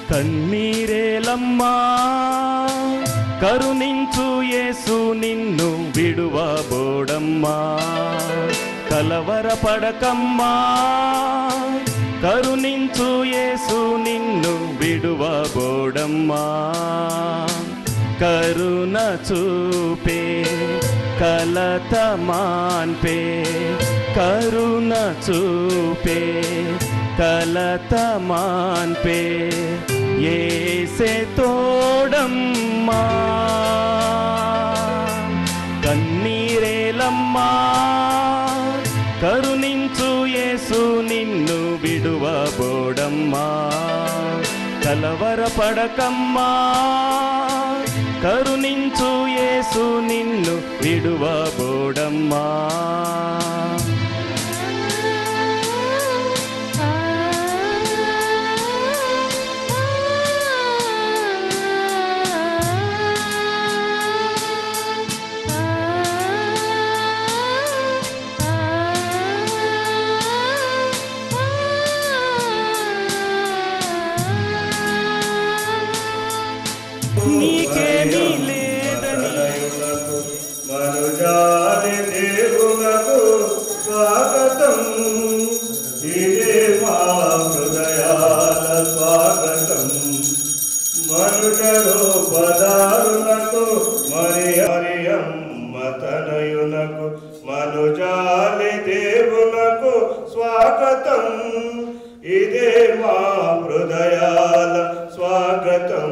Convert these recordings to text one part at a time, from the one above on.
కన్నీరేలమ్మా కరుణించు యేసు నిన్ను విడువబోడమ్మా కలవరపడకమ్మా కరుణించు యేసు నిన్ను విడువబోడమ్మా కరుణ చూపే కలత మాన్పే కరుణ చూపే కలత మాన్పే ఏసే తోడమ్మా కన్నీరేలమ్మా కరుణించు యేసు నిన్ను విడువబోడమ్మా కలవరపడకమ్మా కరుణించు యేసు నిన్ను విడువబోడమ్మా నీకేమీ లేదని మనుజాని దేవునకు స్వాగతం ఇదే మా హృదయాల స్వాగతం మనుషరు పదారునకు మరి మరియమ్మ తనయునకు మనుజాని దేవునకు స్వాగతం ఇదే మా హృదయాల స్వాగతం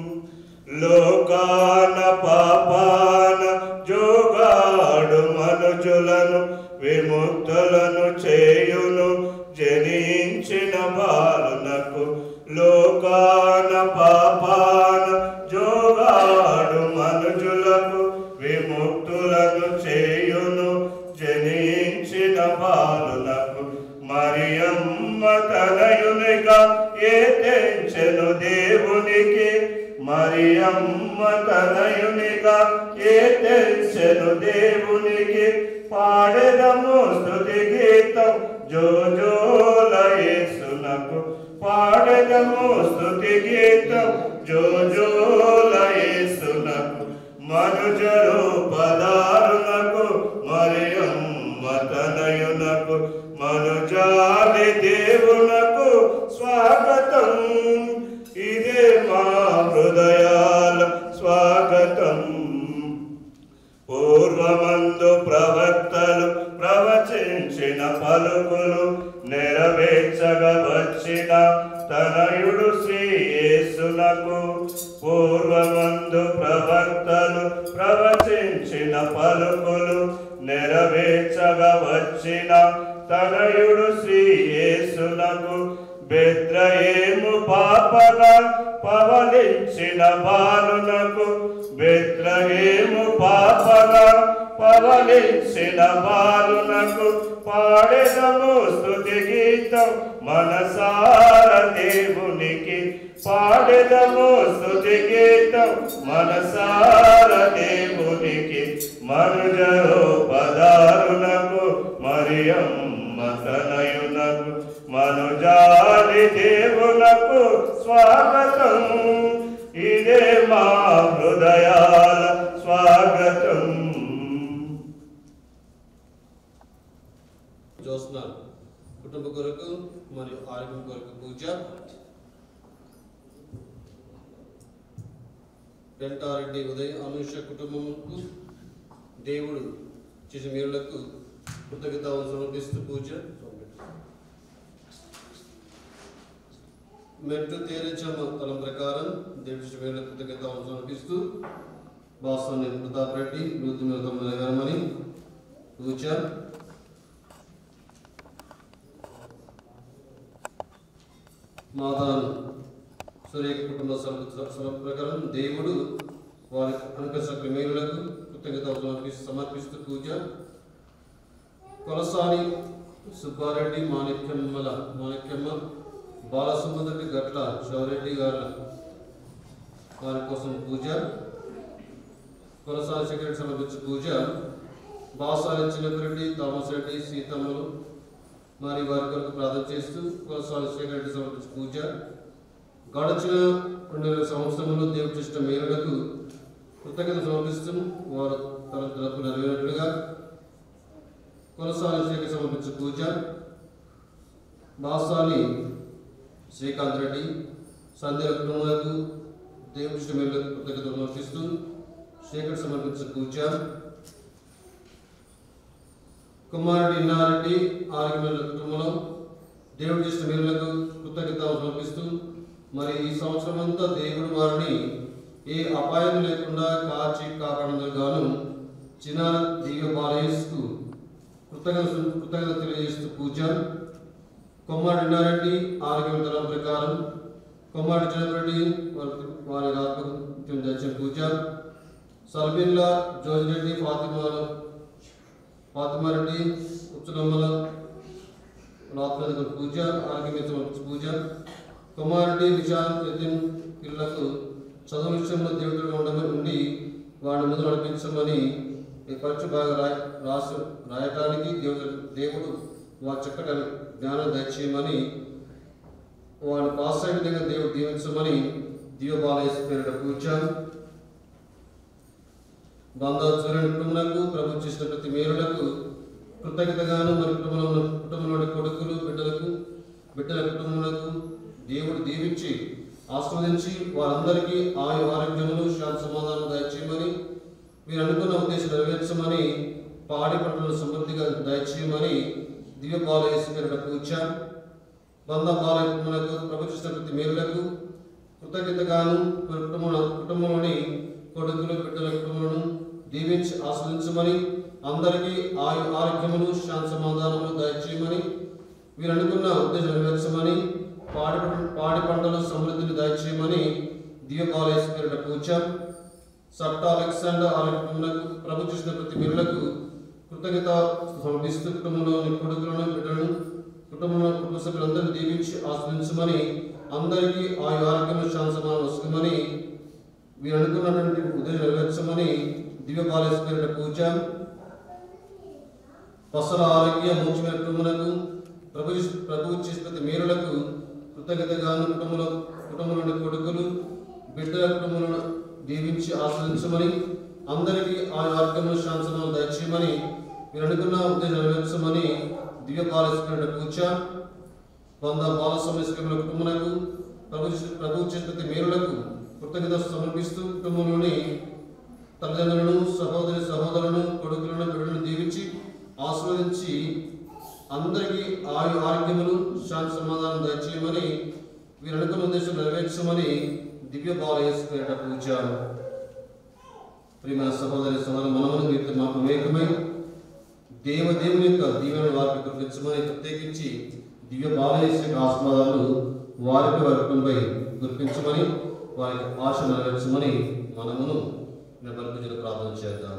లోకాన పాపాన జోగాడు మనుజులను విముక్తులను చేయును జనించిన బాలునకు లోకాన పాపాన జోగాడు మనుజులకు విముక్తులను చేయును జనించిన బాలునకు మరియమ్మ తనయునిగా ఏ తెంచెను దేవునికి మరియమ్మ తనయునిగా ఏ తెంచెను దేవునికి పాడెదము స్తుతి గీతం జోజోల యేసునకు పాడెదము స్తుతి గీతం జోజోల యేసునకు మనుజరు పదారునకు మరియమ్మ తనయునకు మనుజాలి దేవునకు స్వాగతం ఇదే మా హృదయాల స్వాగతం పూర్వమందు ప్రవక్తలు ప్రవచించిన పలుకులు నెరవేర్చగా వచ్చిన తనయుడు శ్రీ యేసునకు పూర్వమందు ప్రవక్తలు ప్రవచించిన పలుకులు నెరవేర్చగా వచ్చిన తనయుడు శ్రీ యేసునకు బెద్రయేము పాపగా పవలించిన బాలునకు బెద్రయేము పాపగా పవలించిన బాలునకు పాడెదము స్తుతి గీతం మనసార దేవునికి పాడెదము స్తుతి గీతం మనసార దేవునికి మనుజరు పదారునకు మరియమ్మ తనయునకు మనుజాలి దేవునకు స్వాగతం ఇదే మా హృదయాల స్వాగతం చూస్తున్నారు కుటుంబ కొరకు మరియు ఆరోగ్యం కొరకు పూజ వెంటారెడ్డి ఉదయ అనుష కుటుంబముకు దేవుడు చేసిన మేలులకు కృతజ్ఞత సమర్పిస్తూ పూజ మెట్టు తేలిచమ్మ తలం ప్రకారం దేవుడి చేసిన మేలులకు కృతజ్ఞత సమర్పిస్తూ బాసాన్ని ప్రతాప్ రెడ్డి వృద్ధి మీద తొమ్మిది పూజ మాతాను సూర్య కుటుంబ సభ సభ ప్రకారం దేవుడు వారి అనుకరించిన మేలులకు కృతజ్ఞత సమర్పిస్తూ సమర్పిస్తూ పూజ కొలసాని సుబ్బారెడ్డి మాణిక్యమ్మల మాణిక్యమ్మ బాలసుమందరెడ్డి గట్ల శివరెడ్డి గారి వారి కోసం పూజ కొలసాని సెక్రటరీ సమర్పించే పూజ బాసాని చిన్నపిరెడ్డి థామస్ రెడ్డి సీతమ్మలు మరి వారి కొరకు ప్రార్థన చేస్తూ కొలసాని సెక్రటరీ సమర్పించే పూజ గడిచిన రెండు సంవత్సరములు దేవుడు చేసిన మేలులకు కృతజ్ఞత సమర్పిస్తూ వారు తన తరపు నెరవేరినట్లుగా కొనసాగించడానికి సమర్పించే పూజ బాసాలి శ్రీకాంత్ రెడ్డి సంధ్య కుటుంబాలకు దేవుడి చేసిన మేలులకు కృతజ్ఞత సమర్పిస్తూ శేఖర్ సమర్పించే పూజ కుమారుడి ఇన్నారెడ్డి ఆరోగ్యమైన కుటుంబంలో దేవుడు చేసిన మేలులకు కృతజ్ఞత సమర్పిస్తూ మరి ఈ సంవత్సరం అంతా దేవుడు వారిని ఏ అపాయం లేకుండా కాచి కాపాడినందుకు గాను చిన్న దివ్య బాలయేసుకు కృతజ్ఞత కృతజ్ఞత తెలియజేస్తూ పూజ కొమ్మాడి ఇన్నారెడ్డి ఆరోగ్యం తరం ప్రకారం కొమ్మాడి చంద్రెడ్డి వారి వారి ఆత్మకృత్యం దర్శన పూజ సల్బిన్లా జోజిరెడ్డి ఫాతిమాలో ఫాతిమారెడ్డి ఉచ్చనమ్మల రాత్రి పూజ ఆరోగ్యం పూజ కుమారుడి విశాల్ నితిన్ పిల్లలకు చదువు విషయంలో దేవుడిగా ఉండమని ఉండి వాడిని ముందు నడిపించమని ఈ పరీక్ష బాగా రాయ రాసి రాయటానికి దేవుడు దేవుడు వారి చక్కటి జ్ఞానం దయచేయమని వాడిని పాస్ అయిన విధంగా దేవుడు దీవించమని దీవబాలయేసు పేరిట పూజ బంధువు సూర్యుని కుటుంబములకు ప్రభు చేసిన ప్రతి మేలులకు కృతజ్ఞతగాను మరి కుటుంబంలో కుటుంబంలోని కొడుకులు బిడ్డలకు బిడ్డల కుటుంబములకు దేవుడు దీవించి ఆస్వాదించి వారందరికీ ఆయు ఆరోగ్యములు శాంతి సమాధానం దయచేయమని మీరు అనుకున్న ఉద్దేశం నెరవేర్చమని పాడి పంటలను సమృద్ధిగా దయచేయమని దివ్య బాలయేసు పేరిట పూజ బంధ బాలకులకు ప్రభు చేసిన ప్రతి మేలులకు కృతజ్ఞతగాను మరి కుటుంబ కుటుంబంలోని కొడుకులు బిడ్డల కుటుంబాలను దీవించి ఆస్వాదించమని అందరికీ ఆయు ఆరోగ్యములు శాంతి సమాధానములు దయచేయమని మీరు అనుకున్న ఉద్దేశం నెరవేర్చమని పాడి పంట- పాడి పంటల సమృద్ధిని దయచేయమని దీవపాలయేసు పేరిట పూజ సట్ట అలెగ్జాండర్ ఆరోగ్యములకు ప్రభు చేసిన ప్రతి మేలులకు కృతజ్ఞత సమర్పిస్తూ కుటుంబంలోని కొడుకులను బిడ్డలను కుటుంబంలో కుటుంబ సభ్యులందరినీ దీవించి ఆస్వాదించమని అందరికీ ఆయు ఆరోగ్యము శాంతి సమాధానం వస్తుందని మీరు అనుకున్నటువంటి ఉదయం నెరవేర్చమని దివ్య బాలేశ్వర పేరిట పూజ పసల ఆరోగ్య మోక్షమైన కుటుంబములకు ప్రభు ప్రభు చేసిన ప్రతి మేలులకు కృతజ్ఞతగాను కుటుంబంలో కుటుంబంలోని కొడుకులు బిడ్డల కుటుంబంలో దీవించి ఆస్వాదించమని అందరికీ ఆ ఆరోగ్యము శాంతము దయచేయమని మీరు అనుకున్న ఉద్దేశం నెరవేర్చమని దివ్య బాలేశ్వర పూజ వంద బాల సమస్యల కుటుంబములకు ప్రభు ప్రభు చేసిన ప్రతి మేలులకు కృతజ్ఞత సమర్పిస్తూ కుటుంబంలోని తల్లిదండ్రులను సహోదరి సహోదరులను కొడుకులను బిడ్డలను దీవించి ఆస్వాదించి అందరికీ ఆయు ఆరోగ్యములు శాంతి సమాధానం దయచేయమని వీరు అనుకున్న ఉద్దేశం నెరవేర్చమని దివ్య బాలయేసు పేరిట పూజ ప్రియమైన సహోదరి సహోదరు మనమును మీతో మాకు మేకమై దేవదేవుని యొక్క దీవెనలు వారికి కురిపించమని ప్రత్యేకించి దివ్య బాలయేసు యొక్క ఆస్వాదాలు వారికి వారిపై కురిపించమని వారికి ఆశ నెరవేర్చమని మనమును నిర్వర్తించిన ప్రార్థన చేద్దాం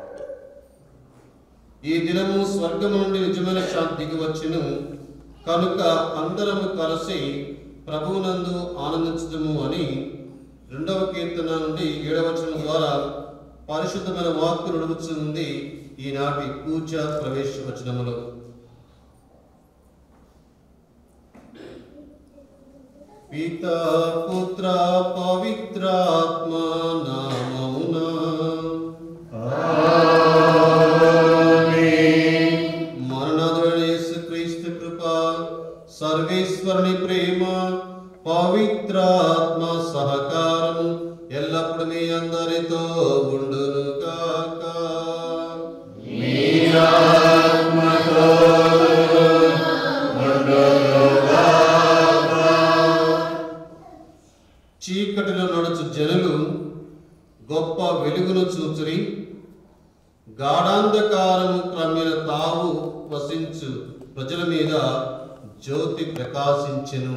ఈ దినము స్వర్గము నుండి నిజమైన శాంతి దిగి వచ్చును కనుక అందరము కలిసి ప్రభువునందు ఆనందించదము అని రెండవ కీర్తన నుండి ఏడవ వచనం ద్వారా పరిశుద్ధమైన వాక్కు నడుపుతుంది ఈనాటి పూజ ప్రవేశ వచనములో పితా పుత్ర పవిత్రాత్మ నామమునా మరణాదుడైన యేసుక్రీస్తు కృప సర్వేశ్వరుని ప్రేమ పవిత్రాత్మ సహకారము ఎల్లప్పుడు మీ అందరితో ఉండును కాక చీకటిలో నడుచు జనులు గొప్ప వెలుగును చూచురి గాఢాంధకారము క్రమేణ తావు వసించు ప్రజల మీద జ్యోతి ప్రకాశించెను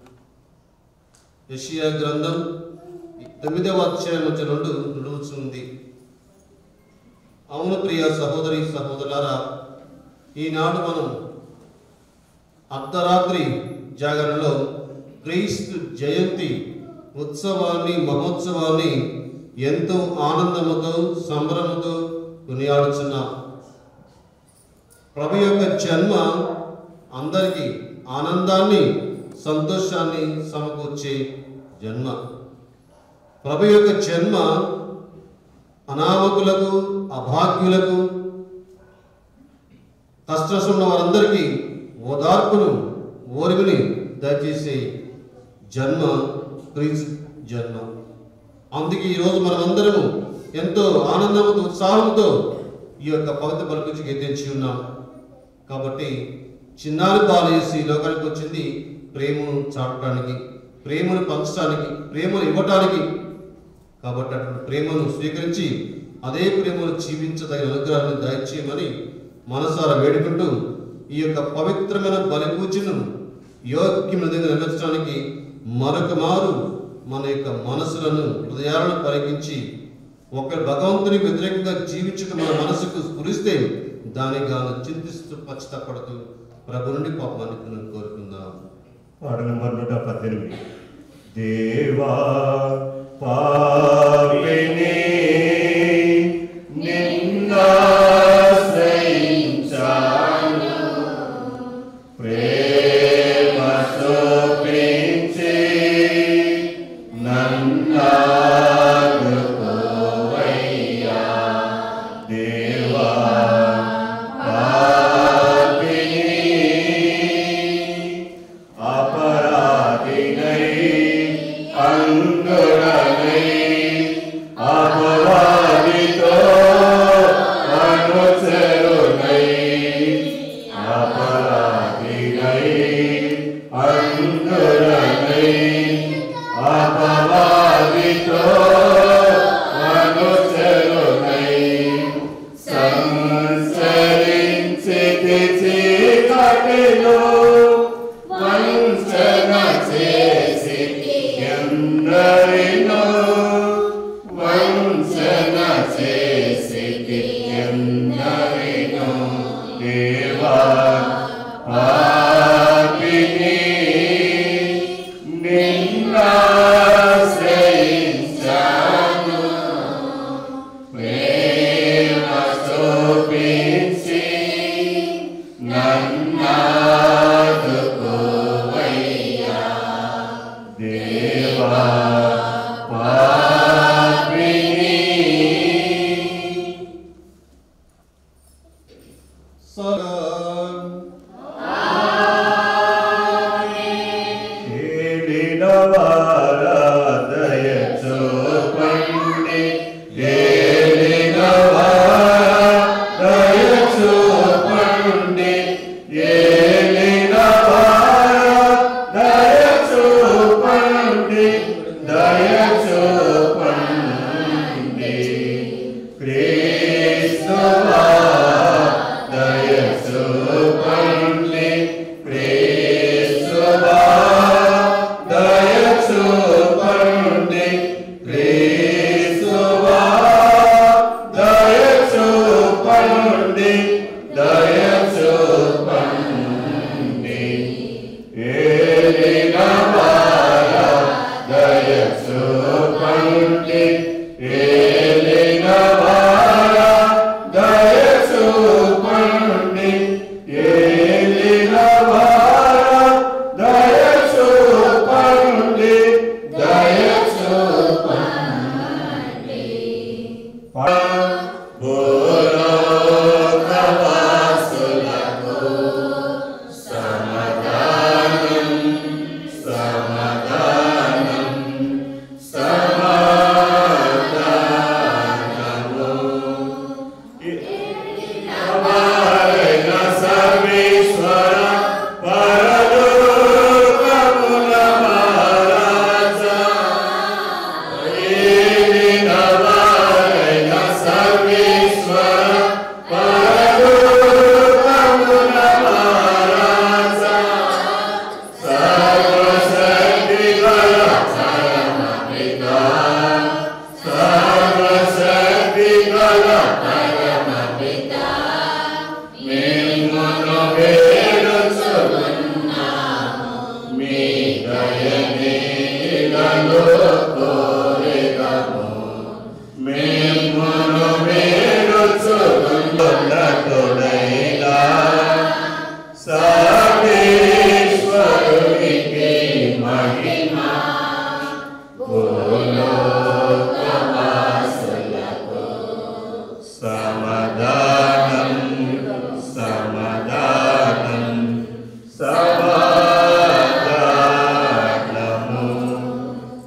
యెషయా గ్రంథం తొమ్మిదవ అధ్యాయం వచ్చి రెండు నిలువుచుంది అవును ప్రియ సహోదరి సహోదరులారా ఈనాడు మనం అర్ధరాత్రి జాగరణలో క్రీస్తు జయంతి ఉత్సవాన్ని మహోత్సవాన్ని ఎంతో ఆనందముతో సంబరముతో కొనియాడుచున్నాం ప్రభు యొక్క జన్మ అందరికీ ఆనందాన్ని సంతోషాన్ని సమకూర్చే జన్మ ప్రభు యొక్క జన్మ అనామకులకు అభాగ్యులకు కష్టం ఉన్న వారందరికీ ఓదార్పును ఓర్మిని దయచేసే జన్మ క్రీస్తు జన్మ అందుకే ఈరోజు మనమందరము ఎంతో ఆనందంతో ఉత్సాహంతో ఈ యొక్క పవిత్ర పలుకుచి గెద్దించి ఉన్నాం కాబట్టి చిన్నారి బాలు చేసి ఈ లోకానికి వచ్చింది ప్రేమను చాటడానికి ప్రేమను పంచడానికి ప్రేమను ఇవ్వటానికి కాబట్టి అటువంటి ప్రేమను స్వీకరించి అదే ప్రేమను జీవించదగిన అనుగ్రహాన్ని దయచేయమని మనసారా వేడుకుంటూ ఈ యొక్క పవిత్రమైన బలి పూజను యోగ్యమైన దగ్గర నెరవేర్చడానికి మరొక మారు మన యొక్క మనసులను హృదయాలను పరిగించి ఒక భగవంతునికి వ్యతిరేకంగా జీవించుట మన మనసుకు స్ఫురిస్తే దానికి గాను చింతిస్తూ పశ్చాత్తపడుతూ ప్రభు నుండి పాపాన్ని కోరుకుందాం పాట నంబర్ నూట పద్దెనిమిది దేవా పాపిని నిన్నాశ్రయించాను ప్రేమ చూపించి నన్నాదుకోవయ్యా దేవా పాపిని అపరాధినై అంగుడనై అపవాదితో అనుచరునై అపరాధినై అంగుడనై అపవాదితో అనుచరునై సంచరించితి చీకటిలో వంచన చేసి ఎందరినో వంచన చేసి ఎందరినో దేవా పాపిని నిన్నాశ్రయించాను ప్రేమ చూపించి నన్నాదుకోవయ్యా దేవా పాపిని ఏలినవారా దయ చూపండి ఏలినవారా దయ చూపండి ఏలినవారా దయ చూపండి దయ చూపండి క్రీస్తువా దయ చూపండి క్రీస్తువా దయ చూపండి క్రీస్తువా దయ చూపండి దయ చూపండి ఏలినవారా దయ చూపండి ఏలినవారా దయ చూపండి ఏలినవారా దయ చూపండి దయ చూపండి భూలోకవాసులకు సమాధానం సమాధానం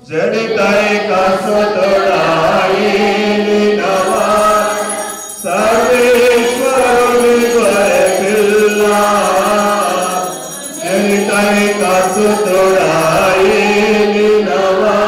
జడితై కసుతుడాయి నవా సర్వేశ్వరుని గొర్రె పిల్ల జడితై కసుతుడాయి నవా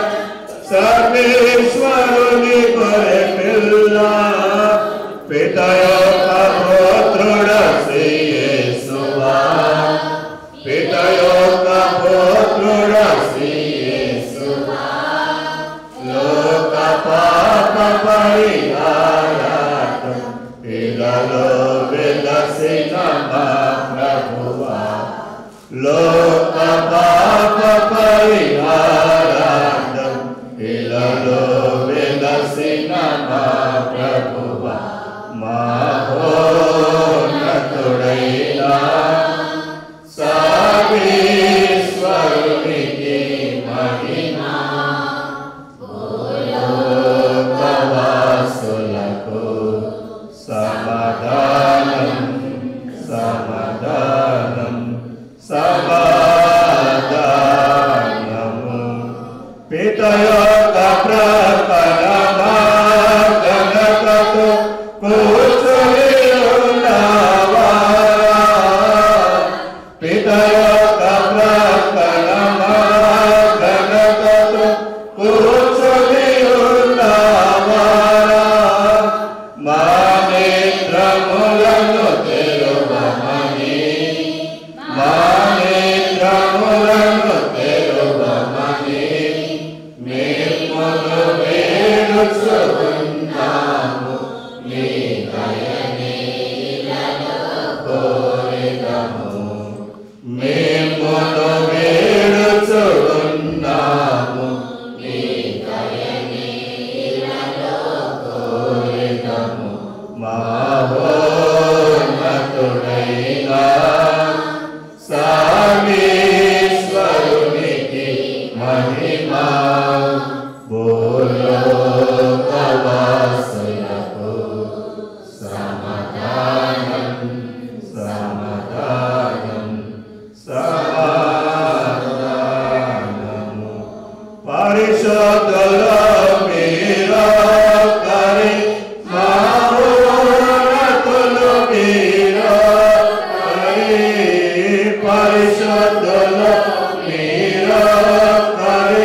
సర్వేశ్వరుని గొర్రె పిల్ల పితయొక్క పుత్రుడ శ్రీయేసువా పితయొక్క పుత్రుడ శ్రీయేసువా లోక పాప పరిహారార్థం ఇలలో వెలసిన మా ప్రభువా లోక పాప పరిహారార్థం ఇలలో వెలసిన మా ప్రభువా మహోన్నతుడైనా సర్వేశ్వరునికి మహిమా భూలోకవాసులకు సమాధానం సమాధానం సమాధానము పితయోగ ప్రకటమా గణకతో కూర్చుని ఉన్నావా పితయోగ ప్రకటమా గణకతో కూర్చుని ఉన్నావా మా నేత్రములను తెరువమని మా నేత్రములను తెరువమని మేమును వేడుచున్నాము నీ దయనీలలో కోరిదము మేమును వేడుచున్నాము నీ దయనీలలో కోరిదము మహోన్నతుడైనా సర్వేశ్వరునికి మహిమా భూలోకవాసులకు సమాధానం సమాధానం సమాధానము పరిశోధలో మీరు కరి మహోన్నతులు మీరు కరి పరిశోధలో మీరు కరి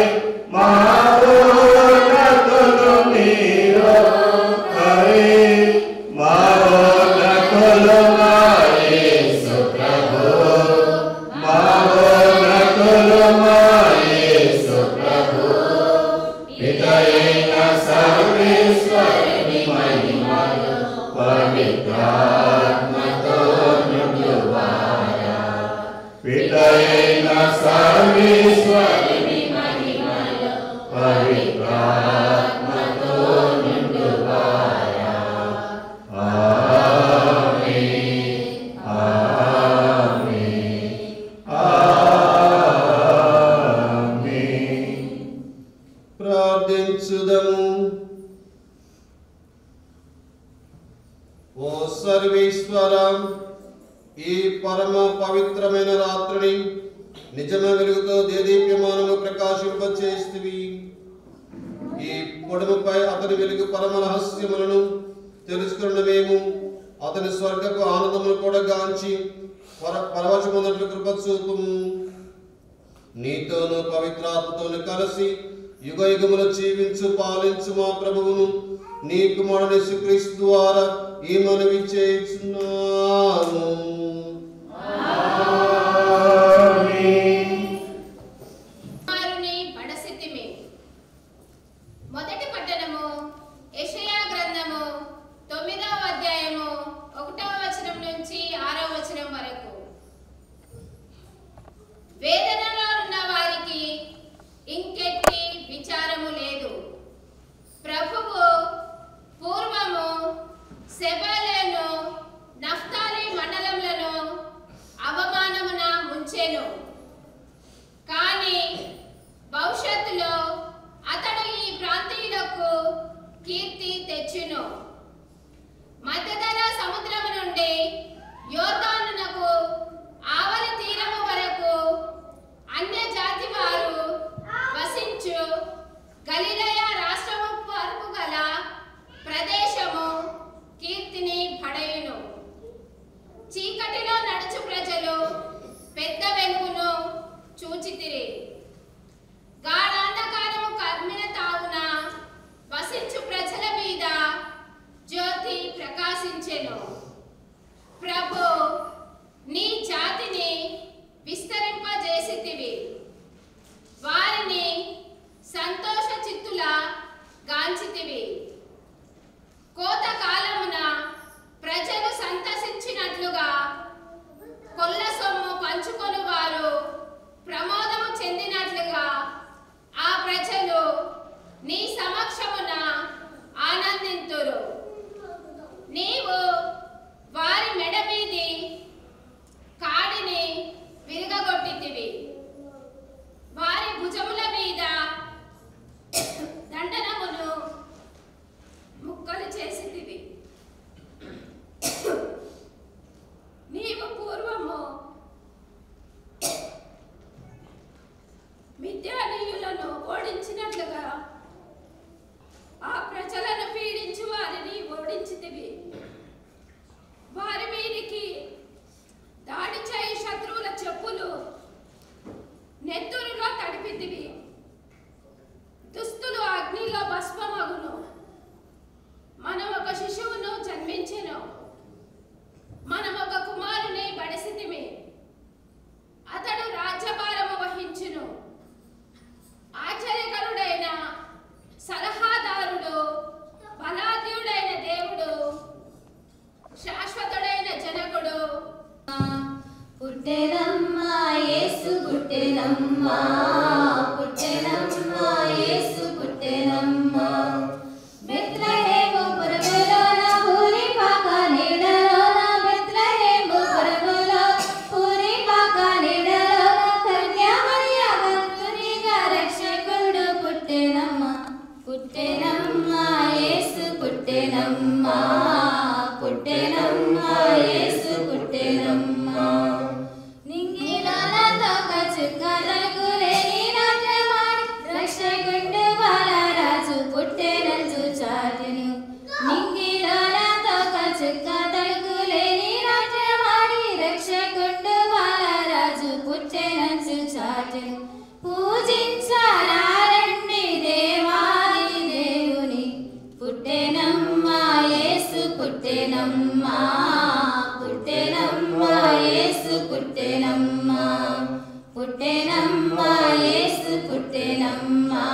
మహోన్నతులు మీరు కరి మహోన్నతులు మా యేసు ప్రభు మహోన్నతులు మా యేసు ప్రభు పితయైన సర్వేశ్వరుని మహిమలు పవిత్రాత్మతో నిండువారా పితయైన సర్వేశ్వరుని మహిమలు పవిత్రాత్మతో నిండువారా ఆమేన్ ఆమేన్ ఆమేన్ ప్రార్థించుదము ఓ సర్వేశ్వర ఈ పరమ పవిత్రమైన రాత్రిని నిజమ వెలుగుతో దేదీప్యమానము ప్రకాశింపచేస్తువి ఈ పొడముపై అతని వెలుగు పరమ రహస్యములను తెలుసుకున్న మేము అతని స్వర్గపు ఆనందమును కూడా గాంచి పర పరవశమున్నట్లు కృప చూపుము నీతోను పవిత్రాత్మతోను కలిసి యుగ యుగములు జీవించు పాలించు మా ప్రభువును నీ కుమారుని యేసుక్రీస్తు ద్వారా ఈ మనవి చేస్తున్నాము కుమారుని పడసితిమి మొదటి పట్టణము యెషయా గ్రంథము తొమ్మిదవ అధ్యాయము ఒకటవ వచనం నుంచి ఆరవ వచనం వరకు వేదనలో ఉన్న వారికి ఇంకెట్టి విచారము లేదు ప్రభువు పూర్వము సెబలను నఫ్తాలి మండలములను అవమానమున ముంచెను కానీ భవిష్యత్తులో అతడు ఈ ప్రాంతీయులకు కీర్తి తెచ్చును మధ్యధర సముద్రము నుండి యోర్దానునకు ఆవలి తీరము వరకు అన్య జాతి వారు వసించు వసించు గలిలయ రాష్ట్రము వరకు గల ప్రదేశము కీర్తిని పడయును చీకటిలో నడుచు ప్రజలు పెద్ద వెలుగును చూచితిరి గాఢాంధకారము కర్మిన తావున వసించు ప్రజల మీద జ్యోతి ప్రకాశించెను ప్రభు నీ జాతిని విస్తరింపజేసితివి వారిని సంతోష చిత్తుల గాంచితివి కోత కాలమున ప్రజలు సంతసించినట్లుగా కొల్ల సొమ్ము పంచుకొని వారు ప్రమోదము చెందినట్లుగా ఆ ప్రజలు నీ సమక్షమున ఆనందింతురు నీవు వారి మెడ మీది కాడిని విరగగొట్టితివి వారి భుజముల మీద దండనమును ముక్కలు చేసితివి నీవు పూర్వము మిథ్యానీయులను ఓడించినట్లుగా ఆ ప్రజలను పీడించు వారిని ఓడించితివి వారి మీదికి దాడి చేయి శత్రువుల చెప్పులు నెత్తురులో తడిపితివి దుస్తులు అగ్నిలో భస్మమగును మనం ఒక శిశువును జన్మించెను మనం ఒక కుమారుని బడిసితిమి అతడు రాజ్యభారము వహించును ఆశ్చర్యకరుడైన సలహాదారుడు బలాద్యుడైన దేవుడు శాశ్వతుడైన జనకుడు పుట్టెనమ్మా యేసు పుట్టెనమ్మా పుట్టెనమ్మా యేసు పుట్టెనమ్మా బెత్లెహేము పురములోన పూరిపాక నీడలోన బెత్లెహేము పురములో పూరిపాక నీడలోన కన్యామరియ భక్తునిగా రక్షకుడు పుట్టెనమ్మా పుట్టెనమ్మా యేసు పుట్టెనమ్మా పుట్టెనమ్మా యేసు పుట్టెనమ్మా నింగిలోన తోక చుక్కలకు లేని రాజ్యమాడి రక్షకుండు బాలరాజు పుట్టెనంచు చాటును నింగిలోన తోక చుక్కలకు లేని రాజ్యమాడి రక్షకుండు బాలరాజు పుట్టెనంచు చాటును పూజించారండి దేవాది దేవుని పుట్టెనమ్మా యేసు పుట్టెనమ్మా పుట్టెనమ్మా యేసు పుట్టెనమ్మా పుట్టెనమ్మా యేసు పుట్టెనమ్మా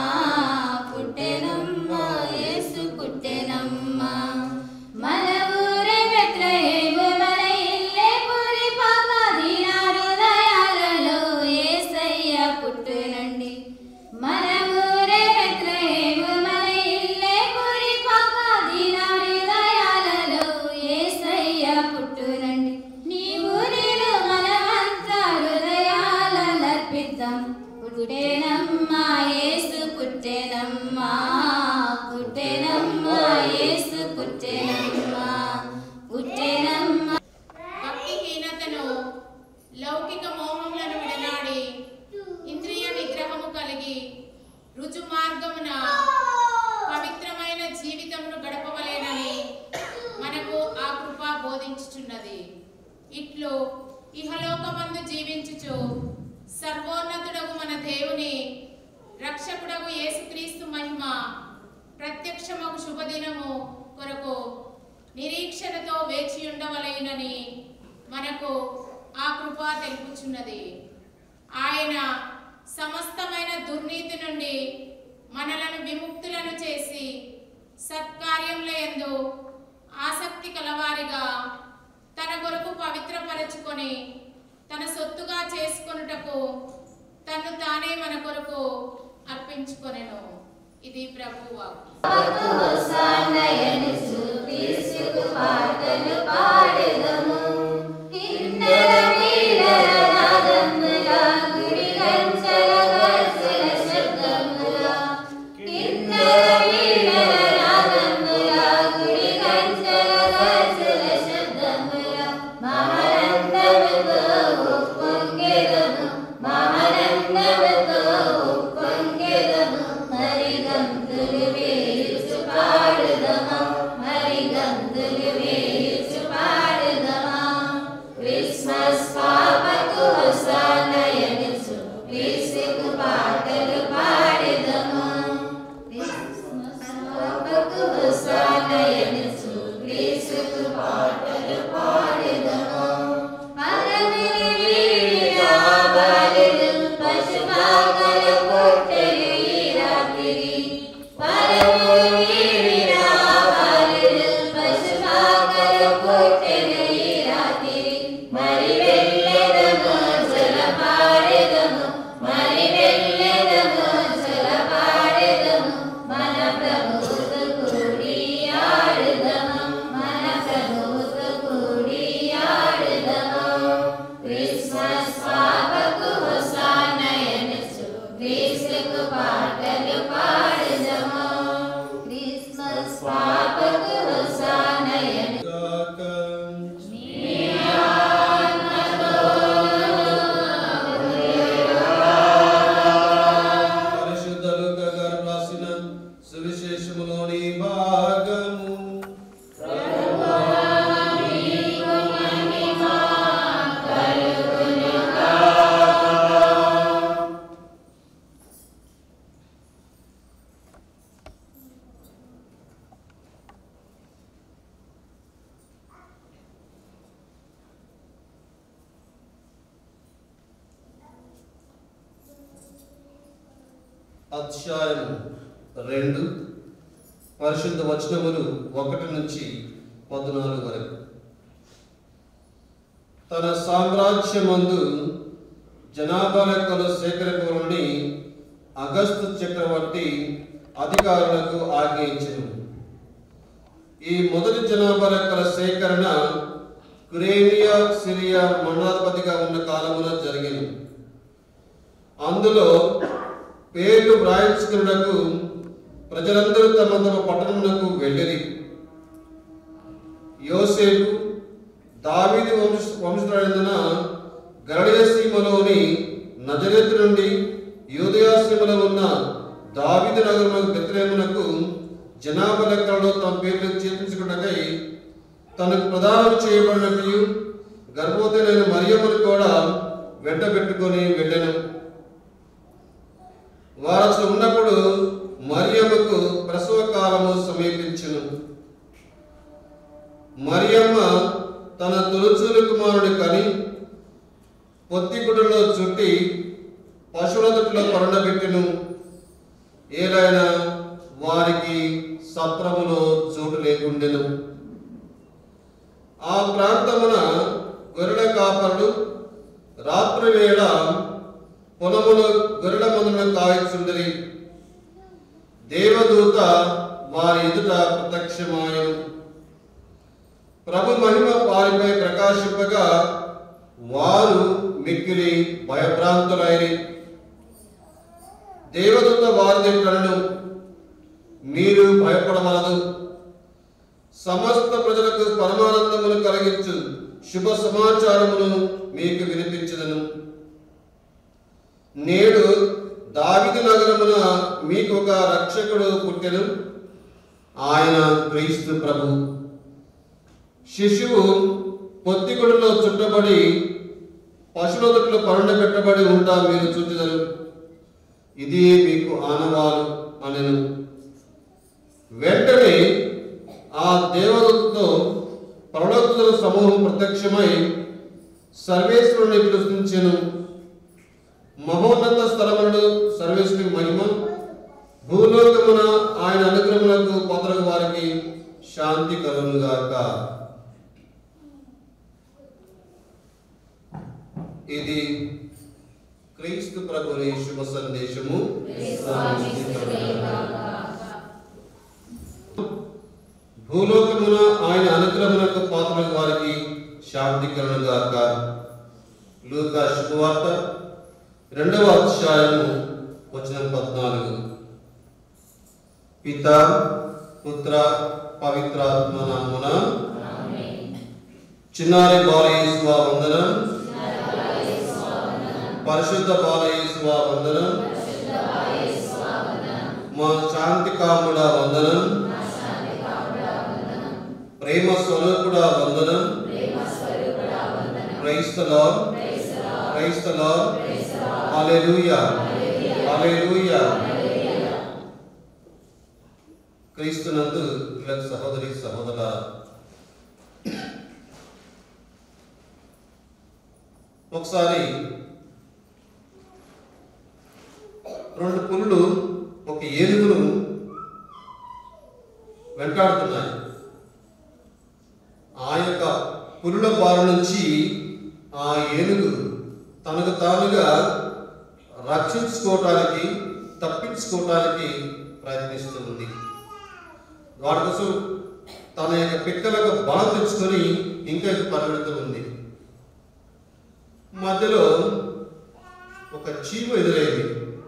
పుట్టెనమ్మా యేసు పుట్టెనమ్మా మన ఊరే బెత్లెహేము మన ఇల్లే పూరి పాక దీన హృదయాలలో యేసయ్య పుట్టునండి మన ఊరే బెత్లెహేము మన ఇల్లే పూరి పాక దీన హృదయాలలో యేసయ్య పుట్టునండి నీవు నేను మనమంతా హృదయాలను అర్పిద్దాం పుట్టేనమ్మా యేసు పుట్టేనమ్మా పుట్టేనమ్మా యేసు పుట్టేనమ్మా పుట్టేనమ్మా భక్తిహీనతను లౌకిక మోహములను విడనాడి ఇంద్రియ నిగ్రహము కలిగి రుజు మార్గమున పవిత్రమైన జీవితమును గడపవలేనని మనకు ఆ కృప బోధించుచున్నది ఇట్లు ఇహలోకమందు జీవించుచు సర్వోన్నతుడగు మన దేవుని రక్షకుడగు యేసుక్రీస్తు మహిమ ప్రత్యక్షమగు శుభదినము కొరకు నిరీక్షణతో వేచి ఉండవలయునని మనకు ఆ కృప తెలుపుచున్నది ఆయన సమస్తమైన దుర్నీతి నుండి మనలను విముక్తులను చేసి సత్కార్యముల యందు ఆసక్తి కలవారిగా తన కొరకు పవిత్రపరచుకొని తన సొత్తుగా చేసుకొనుటకు తను తానే మన కొరకు అర్పించుకొనెను ఇది ప్రభువాకు హోసాన్నయను చూపిస్తూ పాటలు పాడెదము కిన్నెర వీణల నాదముల గుడి గంటల గర్జన శబ్దముల కిన్నెర వీణల నాదముల గుడి గంటల గర్జన శబ్దముల మహానందముతో ఉప్పొంగెదము మహానందముతో ఉప్పొంగెదము అధ్యాయం రెండు పరిశుద్ధ వచనములు ఒకటి నుంచి పద్నాలుగు వరకు తన సామ్రాజ్యమందు జనాభా లెక్కలు సేకరింపని అగస్తు చక్రవర్తి అధికారులకు ఆజ్ఞయించను ఈ మొదటి జనాభా లెక్కల సేకరణ కురేనియా సిరియా మండలాధిపతిగా ఉన్న కాలములో జరిగింది అందులో పేర్లు వ్రాయించుకున్నకు ప్రజలందరూ తమ తమ పట్టణమునకు వెళ్ళిరి యోసేపు దావీదు వంశ వంశస్థుడైనందున గరడియ సీమలోని నజరెతు నుండి యూదయా సీమలో ఉన్న దావీదు నగరమునకు బెత్లేమునకు జనాభా లెక్కలలో తమ పేర్లు చేర్పించుకున్నకై తనకు ప్రదానం చేయబడినట్టు గర్భవతులైన మరియమ్మను కూడా వెంటబెట్టుకొని వెళ్ళాను వారు అసలు ఉన్నప్పుడు మరియమ్మకు ప్రసవ కాలము సమీపించును మరియమ్మ తన తొలుచూలు కుమారుని కని పొత్తిగుడులో చుట్టి పశువుల తొట్టిలో కొరడబెట్టెను ఏలైనా వారికి సత్రములో చోటు లేకుండెను ఆ ప్రాంతమున గొర్రెల కాపరులు రాత్రి వేళ పొలములో గొర్రెల మందులను కాయచుండరి దేవదూత వారి ఎదుట ప్రత్యక్షమాయను ప్రభు మహిమ వారిపై ప్రకాశింపగా వారు మిక్కిలి భయభ్రాంతులైరి దేవదూత వారి దగ్గరను మీరు భయపడవలదు సమస్త ప్రజలకు పరమానందమును కలిగించు శుభ సమాచారమును మీకు వినిపించదను నేడు దావిదు నగరమున మీకు ఒక రక్షకుడు పుట్టెను ఆయన క్రీస్తు ప్రభు శిశువు పొత్తిగుడిలో చుట్టబడి పశువుల పరుండ పెట్టబడి ఉంటా మీరు చూచెదరు ఇది మీకు ఆనవాలు అనెను వెంటనే ఆ దేవదూతతో పరలోకుల సమూహం ప్రత్యక్షమై సర్వేశ్వరుని ప్రశ్నించెను మహోన్నత స్థలములను సర్వేశ్వరుని మహిమ భూలోకమున ఆయన అనుగ్రహములకు పాత్రకు వారికి శాంతి కలుగుగాక ఇది క్రీస్తు ప్రభుని శుభ సందేశము భూలోకమున ఆయన అనుగ్రహములకు పాత్రకు వారికి శాంతి కలుగుగాక లూకా శుభవార్త రెండవ అధ్యాయము వచనం పద్నాలుగు పిత పుత్ర పవిత్రాత్మ నామమున చిన్నారి బాలయేశ్వ వందనం పరిశుద్ధ బాలయేశ్వ వందనం మా శాంతి కాముడ వందనం ప్రేమ స్వరూపుడ వందనం క్రైస్తలో క్రైస్తలో హల్లెలూయా హల్లెలూయా క్రీస్తునందు ప్రియ సహోదరి సహోదర ఒకసారి రెండు పులులు ఒక ఏనుగును వెంటాడుతున్నాయి ఆ యొక్క పులుల బారి నుంచి ఆ ఏనుగు తనకు తానుగా రక్షించుకోవటానికి తప్పించుకోవటానికి ప్రయత్నిస్తుంది వాటి కోసం తన యొక్క పిక్కలకు బలం తెచ్చుకొని ఇంకా ఇది పరిగెడుతూ ఉంది మధ్యలో ఒక చీమ ఎదురైంది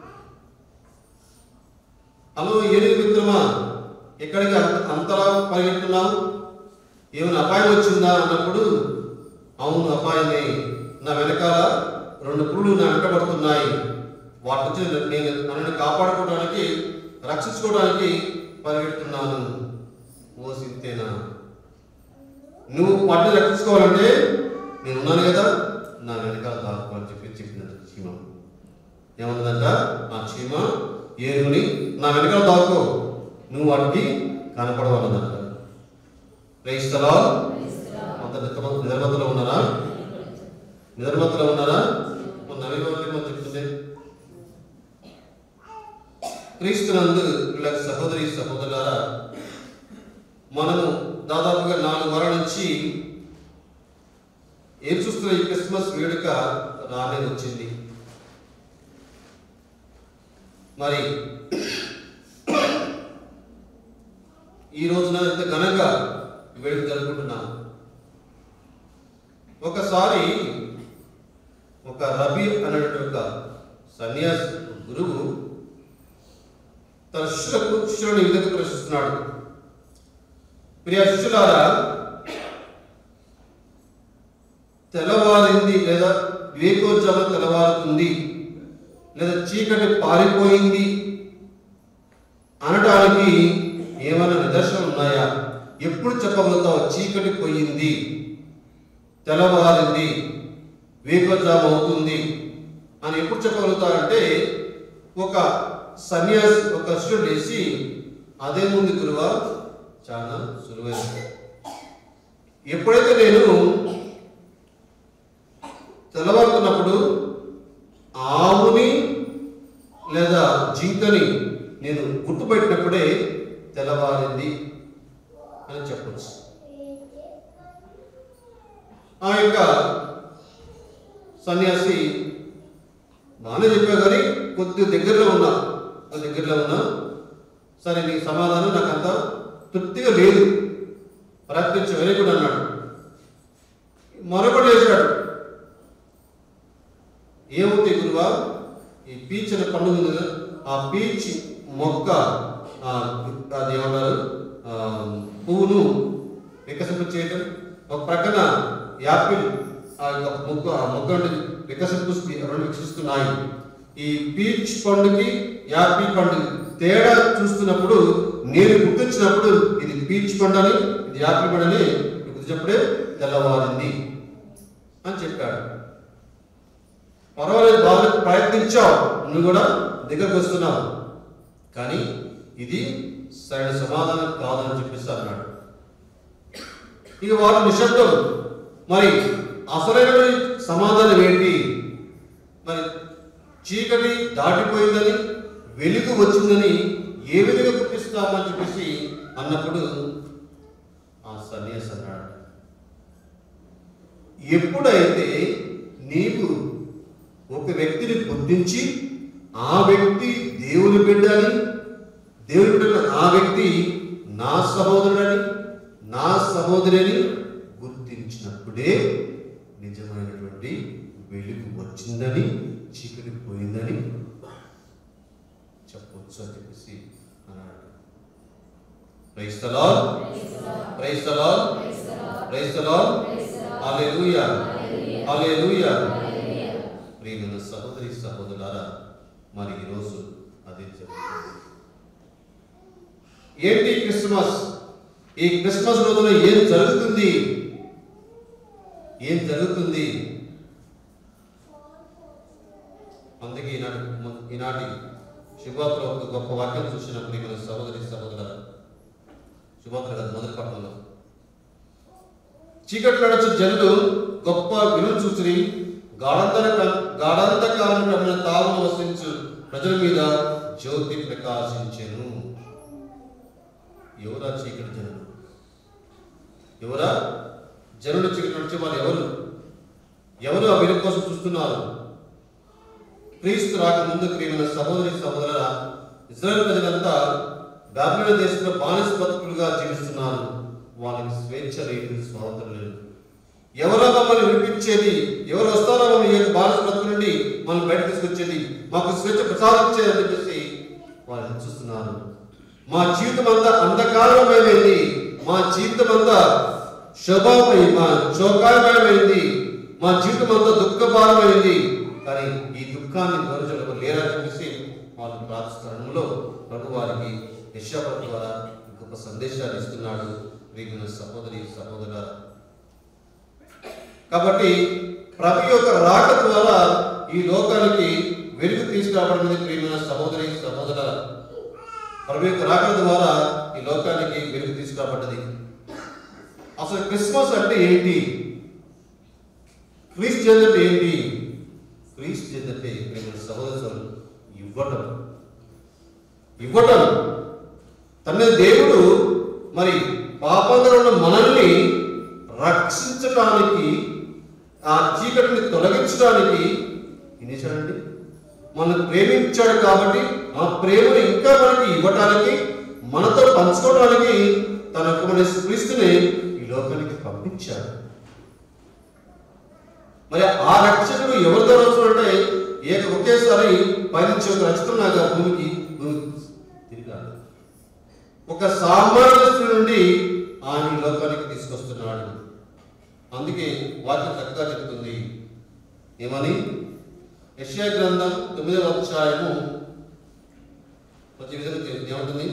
హలో ఏనుగు మిత్రమా ఎక్కడికి అంత- అంతలా పరిగెడుతున్నావు ఏమైనా అపాయం వచ్చిందా అన్నప్పుడు అవును అపాయమే నా వెనకాల రెండు పురులు నా వెంటబడుతున్నాయి వాటి నుంచి నేను నన్ను కాపాడుకోవడానికి రక్షించుకోవడానికి పరిగెడుతున్నాను ఓ సింతేనా నువ్వు వాటిని రక్షించుకోవాలంటే నేను ఉన్నాను కదా నా వెనకాల దాపు అని చెప్పి చెప్పిందంట చీమ ఏమన్నదంట ఆ చీమ ఏనుగుని నా వెనకాల దాక్కో నువ్వు వాటికి కనపడవన్నదంట క్రైస్తలా అంత నిధర్మతలో ఉన్నారా నిధర్మతలో ఉన్నారా మన నవీన వాళ్ళు మనం చెప్తుంది క్రీస్తునందు ఇలా సహోదరి సహోదరులారా మనము దాదాపుగా నాలుగు వారాల నుంచి ఏం చూస్తున్న ఈ క్రిస్మస్ వేడుక రానే వచ్చింది మరి ఈ రోజున ఇంత ఘనంగా ఈ వేడుక జరుపుకుంటున్నాం ఒకసారి ఒక రబీ అనేటువంటి ఒక సన్యాసి గురువు తన శిష్యులకు శిష్యులను ఈ విధంగా ప్రశ్నిస్తున్నాడు ప్రియ శిష్యులారా తెల్లవారింది లేదా వివేకోత్సవం తెల్లవారుతుంది లేదా చీకటి పారిపోయింది అనడానికి ఏమైనా నిదర్శనం ఉన్నాయా ఎప్పుడు చెప్పగలుగుతావు చీకటి పోయింది తెల్లవారింది వివేకోత్సవం అవుతుంది అని ఎప్పుడు చెప్పగలుగుతారంటే ఒక సన్యాసి ఒక శిష్యుడు లేచి అదే ముందు గురువా చాలా సులువైనది ఎప్పుడైతే నేను తెల్లవారుతున్నప్పుడు ఆవుని లేదా జింకని నేను గుర్తుపెట్టినప్పుడే తెల్లవారింది అని చెప్పచ్చు ఆ యొక్క సన్యాసి బాగానే చెప్పావు కానీ కొద్ది దగ్గరలో ఉన్నా కొద్ది దగ్గరలో ఉన్నా సరే నీ సమాధానం నాకు అంత తృప్తిగా లేదు ప్రయత్నించి వెరీ గుడ్ అన్నాడు మరొకటి లేచాడు ఏమవుతాయి గురువా ఈ పీచ్ అనే పండుగ ఉంది కదా ఆ పీచ్ మొక్క ఆ, అది ఏమన్నారు ఆ, పువ్వును వికసింప చేయటం ఒక ప్రక్కన యాపిల్ ఆ యొక్క మొక్క ఆ మొక్క నుండి వికసింపు రెండు వికసిస్తున్నాయి ఈ పీచ్ పండుకి యాపిల్ పండు తేడా చూస్తున్నప్పుడు నేను గుర్తించినప్పుడు ఇది పీచ్ పండు అని ఇది యాపిల్ పండు అని గుర్తించినప్పుడే తెల్లవారింది అని చెప్పాడు పర్వాలేదు బాగా ప్రయత్నించావు నువ్వు కూడా దగ్గరకు వస్తున్నావు కానీ ఇది సరైన సమాధానం కాదని చెప్పేసి అన్నాడు ఇక వారు నిశ్శబ్దం మరి అసలైన సమాధానం ఏంటి మరి చీకటి దాటిపోయిందని వెలుగు వచ్చిందని ఏ విధంగా గుర్తిస్తామని చెప్పేసి అన్నప్పుడు ఆ సన్యాసి అన్నాడు ఎప్పుడైతే నీవు ఒక వ్యక్తిని గుర్తించి ఆ వ్యక్తి దేవుని బిడ్డని దేవుని బిడ్డ ఆ వ్యక్తి నా సహోదరుడని నా సహోదరిని గుర్తించినప్పుడే నిజమైనటువంటి వెలుగు వచ్చిందని చీకటి పోయిందని చెప్పొచ్చు అని చెప్పేసి అన్నాడు క్రైస్తలా క్రైస్తలా క్రైస్తలా హల్లెలూయా హల్లెలూయా ప్రియమైన సహోదరి సహోదరులారా మరి ఈరోజు అది జరుగుతుంది ఏంటి క్రిస్మస్ ఈ క్రిస్మస్ రోజున ఏం జరుగుతుంది ఏం జరుగుతుంది అందుకే ఈనాటి ఈనాటి శుభాత్ర ఒక గొప్ప వాక్యం చూసిన ప్రియమైన సహోదరి సహోదర శుభాత్ర కాదు మొదటి పట్టణంలో చీకటి నడచు జనులు గొప్ప విలువ చూసి గాఢంతర గాఢంతకాలం రమణ తావును వసించు ప్రజల మీద జ్యోతి ప్రకాశించెను ఎవరా చీకటి జనులు ఎవరా జనులు చీకటి నడిచే వారు ఎవరు ఎవరు ఆ వెలుగు కోసం చూస్తున్నారు క్రీస్తు రాక ముందు ప్రియమైన సహోదరి సహోదర ఇజ్రాయెల్ ప్రజలంతా బాబిలోన దేశంలో బానిస బతుకులుగా జీవిస్తున్నారు వాళ్ళకి స్వేచ్ఛ లేదు స్వాతంత్రం లేదు ఎవరో మమ్మల్ని వినిపించేది ఎవరు వస్తారో మమ్మల్ని ఈ యొక్క బానిస బతుకు నుండి మనం బయట తీసుకొచ్చేది మాకు స్వేచ్ఛ ప్రసాదించేది అని చెప్పేసి వాళ్ళు చూస్తున్నారు మా జీవితం అంతా అంధకారమయమైంది మా జీవితం అంతా శోభామై మా శోకాయమయమైంది మా జీవితం అంతా దుఃఖభారమైంది కానీ ఈ దుఃఖాన్ని గౌరవ లేరా చెప్పేసి వాళ్ళు ప్రార్థనలో ప్రభు వారికి యశాపతి ద్వారా గొప్ప సందేశాలు ఇస్తున్నాడు వీరిన సహోదరి సహోదర కాబట్టి ప్రభు యొక్క రాక ద్వారా ఈ లోకానికి వెలుగు తీసుకురావడం ప్రియమైన సహోదరి సహోదర ప్రభు యొక్క రాక ద్వారా ఈ లోకానికి వెలుగు తీసుకురాబడ్డది అసలు క్రిస్మస్ అంటే ఏంటి క్రీస్తు అంటే ఏంటి క్రీస్తు అంటే ప్రియమైన సహోదర సహోదరులు ఇవ్వటం ఇవ్వటం తన దేవుడు మరి పాపంలో ఉన్న మనల్ని రక్షించటానికి ఆ చీకటిని తొలగించడానికి ఏం చేశాడండి మనల్ని ప్రేమించాడు కాబట్టి ఆ ప్రేమను ఇంకా మనకి ఇవ్వటానికి మనతో పంచుకోవడానికి తన కుమారుడు క్రీస్తుని ఈ లోకానికి పంపించాడు మరి ఆ రక్షకుడు ఎవరితో వస్తున్నాడంటే ఏక ఒకేసారి పయనించి ఒక రక్షకుడులాగా భూమికి భూమికి తిరిగాడు ఒక సామాన్య స్త్రీ నుండి ఆయన ఈ లోకానికి తీసుకొస్తున్నాడు అందుకే వాక్యం చక్కగా చెప్తుంది ఏమని యెషయా గ్రంథం తొమ్మిదవ అధ్యాయము ప్రతి విధంగా చెప్- ఏమంటుంది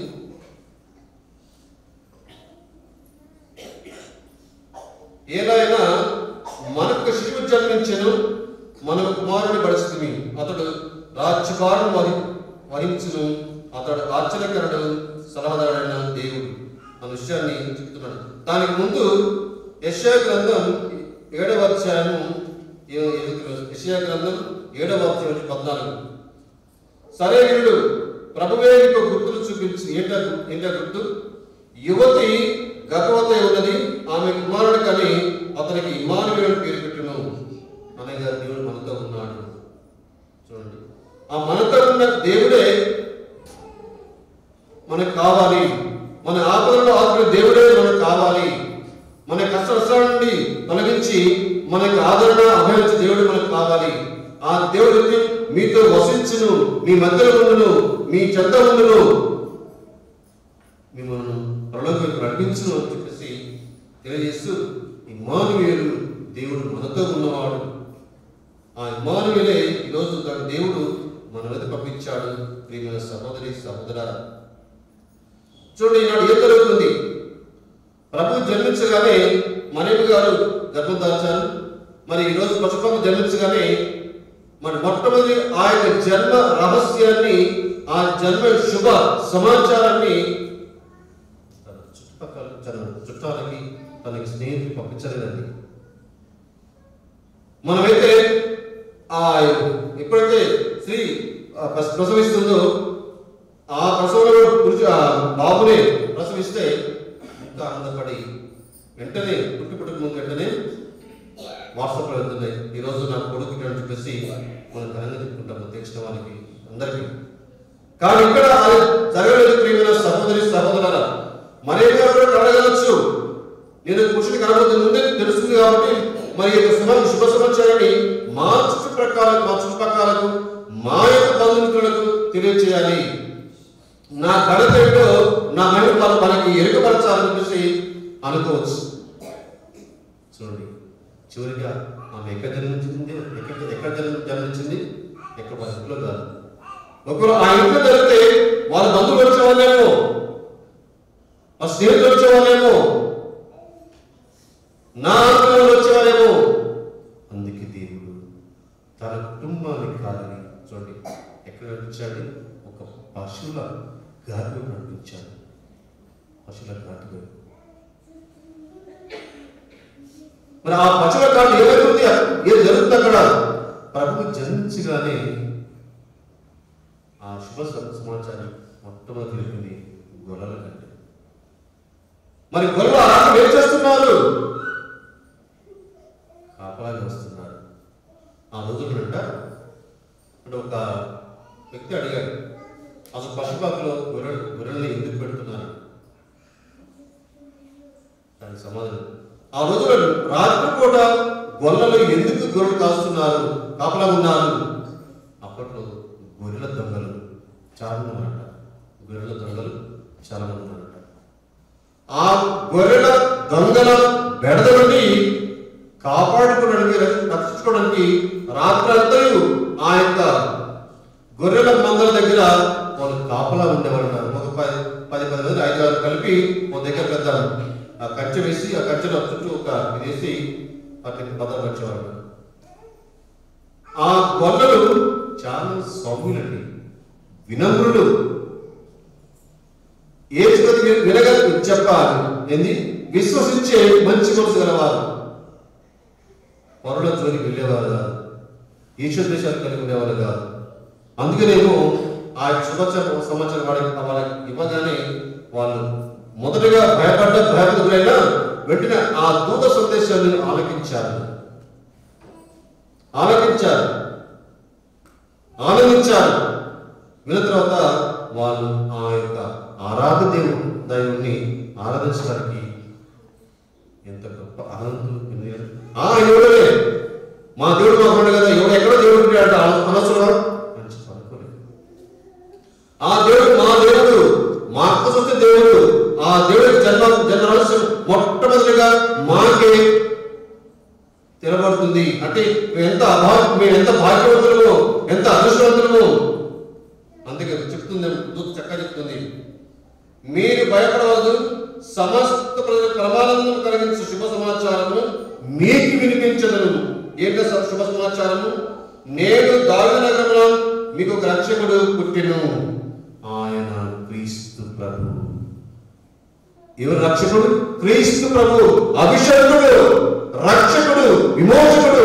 ఏదైనా మనకు శిశువు జన్మించెను మన కుమారుని పరిస్థితి అతడు రాజ్యకారుడు వహి వహించును అతడు ఆశ్చర్యకరుడు సలహాదారుడైన దేవుడు అన్న విషయాన్ని చెప్తున్నాడు దానికి ముందు యెషయా గ్రంథం ఏడవ అధ్యాయము ఏ- ఏ- యెషయా గ్రంథం ఏడవ అధ్యాయం నుంచి పద్నాలుగు సరే వీరుడు ప్రభువే నీకు గుర్తులు చూపించి ఏంట ఏంట గుర్తు యువతి గర్భవతి ఉన్నది ఆమె కుమారుడు కని అతనికి ఇమానువేలు పేరు పెట్టును అనగా దేవుడు మనతో ఉన్నాడు చూడండి ఆ మనతో ఉన్న దేవుడే మనకు కావాలి మన ఆపదలో ఆదుకునే దేవుడే మనకు కావాలి మన కష్ట నష్టాల నుండి తొలగించి మనకు ఆదరణ అభయించే దేవుడు మనకు కావాలి ఆ దేవుడు వచ్చి మీతో వసించును మీ మధ్యలో ఉండును మీ చెత్త ఉండును మిమ్మల్ని ప్రలోభకు నడిపించును అని చెప్పేసి తెలియజేస్తూ ఇమానువేలు దేవుడు మనతో ఉన్నవాడు ఆ ఇమానువేలే ఈరోజు తన దేవుడు మన మీద పంపించాడు ప్రియమైన సహోదరి సహోదర చూడండి ఈనాడు ఏం జరుగుతుంది ప్రభు జన్మించగానే మనవి గారు గర్భం దాల్చారు మరి ఈరోజు పశుపాప జన్మించగానే మరి మొట్టమొదటి ఆ యొక్క జన్మ రహస్యాన్ని ఆ జన్మ శుభ సమాచారాన్ని తన చుట్టుపక్కల తన చుట్టాలకి తనకి స్నేహితులు పంపించలేదండి మనమైతే ఆ ఎప్పుడైతే స్త్రీ ఆ, ప్రస- ప్రసవిస్తుందో ఆ ప్రసవంలో పురుషు ఆ బాబుని ప్రసవిస్తే ఇంకా ఆనందపడి వెంటనే పుట్టి పుట్టుక ముందు వెంటనే వాట్సాప్లో వెళ్తున్నాయి ఈరోజు నా కొడుకు అని చెప్పేసి మనం ఘనంగా చెప్పుకుంటాము తెలిసిన వాళ్ళకి అందరికీ కానీ ఇక్కడ అది జరగలేదు ప్రియమైన సహోదరి సహోదరుల మరే గారు కూడా అడగవచ్చు నేను పురుషుని కనబోతుంది ముందే తెలుస్తుంది కాబట్టి మరి ఈ యొక్క శుభ శుభ సమాచారాన్ని మా చుట్టుప్రక్కల మా చుట్టుపక్కలకు మా యొక్క బంధుమిత్రులకు తెలియచేయాలి నా ఘనత ఏంటో నా మహిమ మన మనకి ఎరుకపరచాలని చెప్పేసి అనుకోవచ్చు చూడండి చివరిగా ఆమె ఎక్కడ జన్మించింది ఎక్కడ ఎక్కడ జన్మ- జన్మించింది ఎక్కడ వాళ్ళ ఇంట్లో కాదు ఒకవేళ ఆ ఇంట్లో జరిగితే వాళ్ళ బంధువులు వచ్చేవాళ్ళేమో మా స్నేహితులు వచ్చేవాళ్ళేమో నా ఆత్మీయులు వచ్చేవాళ్ళేమో అందుకే దేవుడు తన కుటుంబాన్ని కాదని చూడండి ఎక్కడ నడిపించాడు ఒక పశువుల గాడిలో నడిపించాడు పశువుల గాడిలో మరి ఆ పశువుల గాడి ఏమైతుంది ఏం జరుగుతుంది అక్కడ ప్రభు జన్మించగానే ఆ శుభ సమ- సమాచారం మొట్టమొదటి తెలిపింది గొర్రెల కంటే మరి గొర్రెలు ఆరాధన ఏం చేస్తున్నారు కాపలాగా వస్తున్నారు ఆ రోజులంట ఇప్పుడు ఒక వ్యక్తి అడిగాడు అసలు పశుపాకులో గొర్రె గొర్రెల్ని ఎందుకు పెడుతున్నారు దానికి సమాధానం ఆ రోజుల్లో రాత్రిపూట గొర్రెలు ఎందుకు గొర్రెలు కాస్తున్నారు కాపలా ఉన్నారు అప్పట్లో గొర్రెల దొంగలు చాలా మంది ఉన్నారట గొర్రెల దొంగలు చాలా మంది ఉన్నారట ఆ గొర్రెల దొంగల బెడద నుండి కాపాడుకోవడానికి రక్షించుకోవడానికి రాత్రంతయు ఆ యొక్క గొర్రెల మందల దగ్గర వాళ్ళు కాపలా ఉండేవాళ్ళు ఒక పది పది పది మంది ఐదు ఆరు కలిపి ఒక దగ్గర పెద్ద ఆ కంచె వేసి ఆ కంచెలో చుట్టూ ఒక ఇది వేసి వాటిని భద్రపరిచేవాళ్ళు ఆ గొర్రెలు చాలా సౌమ్యులండి వినమ్రులు ఏ స్థితి వినగ చెప్పాలి ఏంది విశ్వసించే మంచి మనసు గలవారు పరుల జోలికి వెళ్ళేవారు కాదు ఈశ్వర దేశాలు కలిగి ఉండేవారు కాదు అందుకనేమో ఆ శుభ సమాచారం వాడికి వాళ్ళకి ఇవ్వగానే వాళ్ళు మొదటగా భయపడ్డ భయపడుతున్న వెంటనే ఆ దూత సందేశాన్ని ఆలకించారు ఆలకించారు ఆనందించారు విన్న తర్వాత వాళ్ళు ఆ యొక్క ఆరాధ దేవుడు దైవుని ఆరాధించడానికి ఎంత గొప్ప ఆనందం పొందారు. ఆ ఎవడే మా దేవుడు మాకు ఉండే కదా ఎవడు ఎక్కడ దేవుడు ఉంటాడు అనవసరం అని చెప్పి అనుకోలేదు ఆ దేవుడు మా దేవుడు మా అక్క దేవుడు ఆ దేవుడికి జన్మ జన్మ రహస్యం మొట్టమొదటిగా మాకే తెలబడుతుంది అంటే మేము ఎంత అభా మేము ఎంత భాగ్యవంతులము ఎంత అదృష్టవంతులము అందుకే చెప్తుంది దూత చక్కగా చెప్తుంది మీరు భయపడవద్దు సమస్త ప్రజలకు పరమానందం కలిగించే శుభ సమాచారము మీకు వినిపించదను ఏంటో స- శుభ సమాచారము నేను దావి నగరంలో మీకు ఒక రక్షకుడు పుట్టిను ఆయన క్రీస్తు ప్రభు ఎవరు రక్షకుడు క్రీస్తు ప్రభు అభిషేకుడు రక్షకుడు విమోచకుడు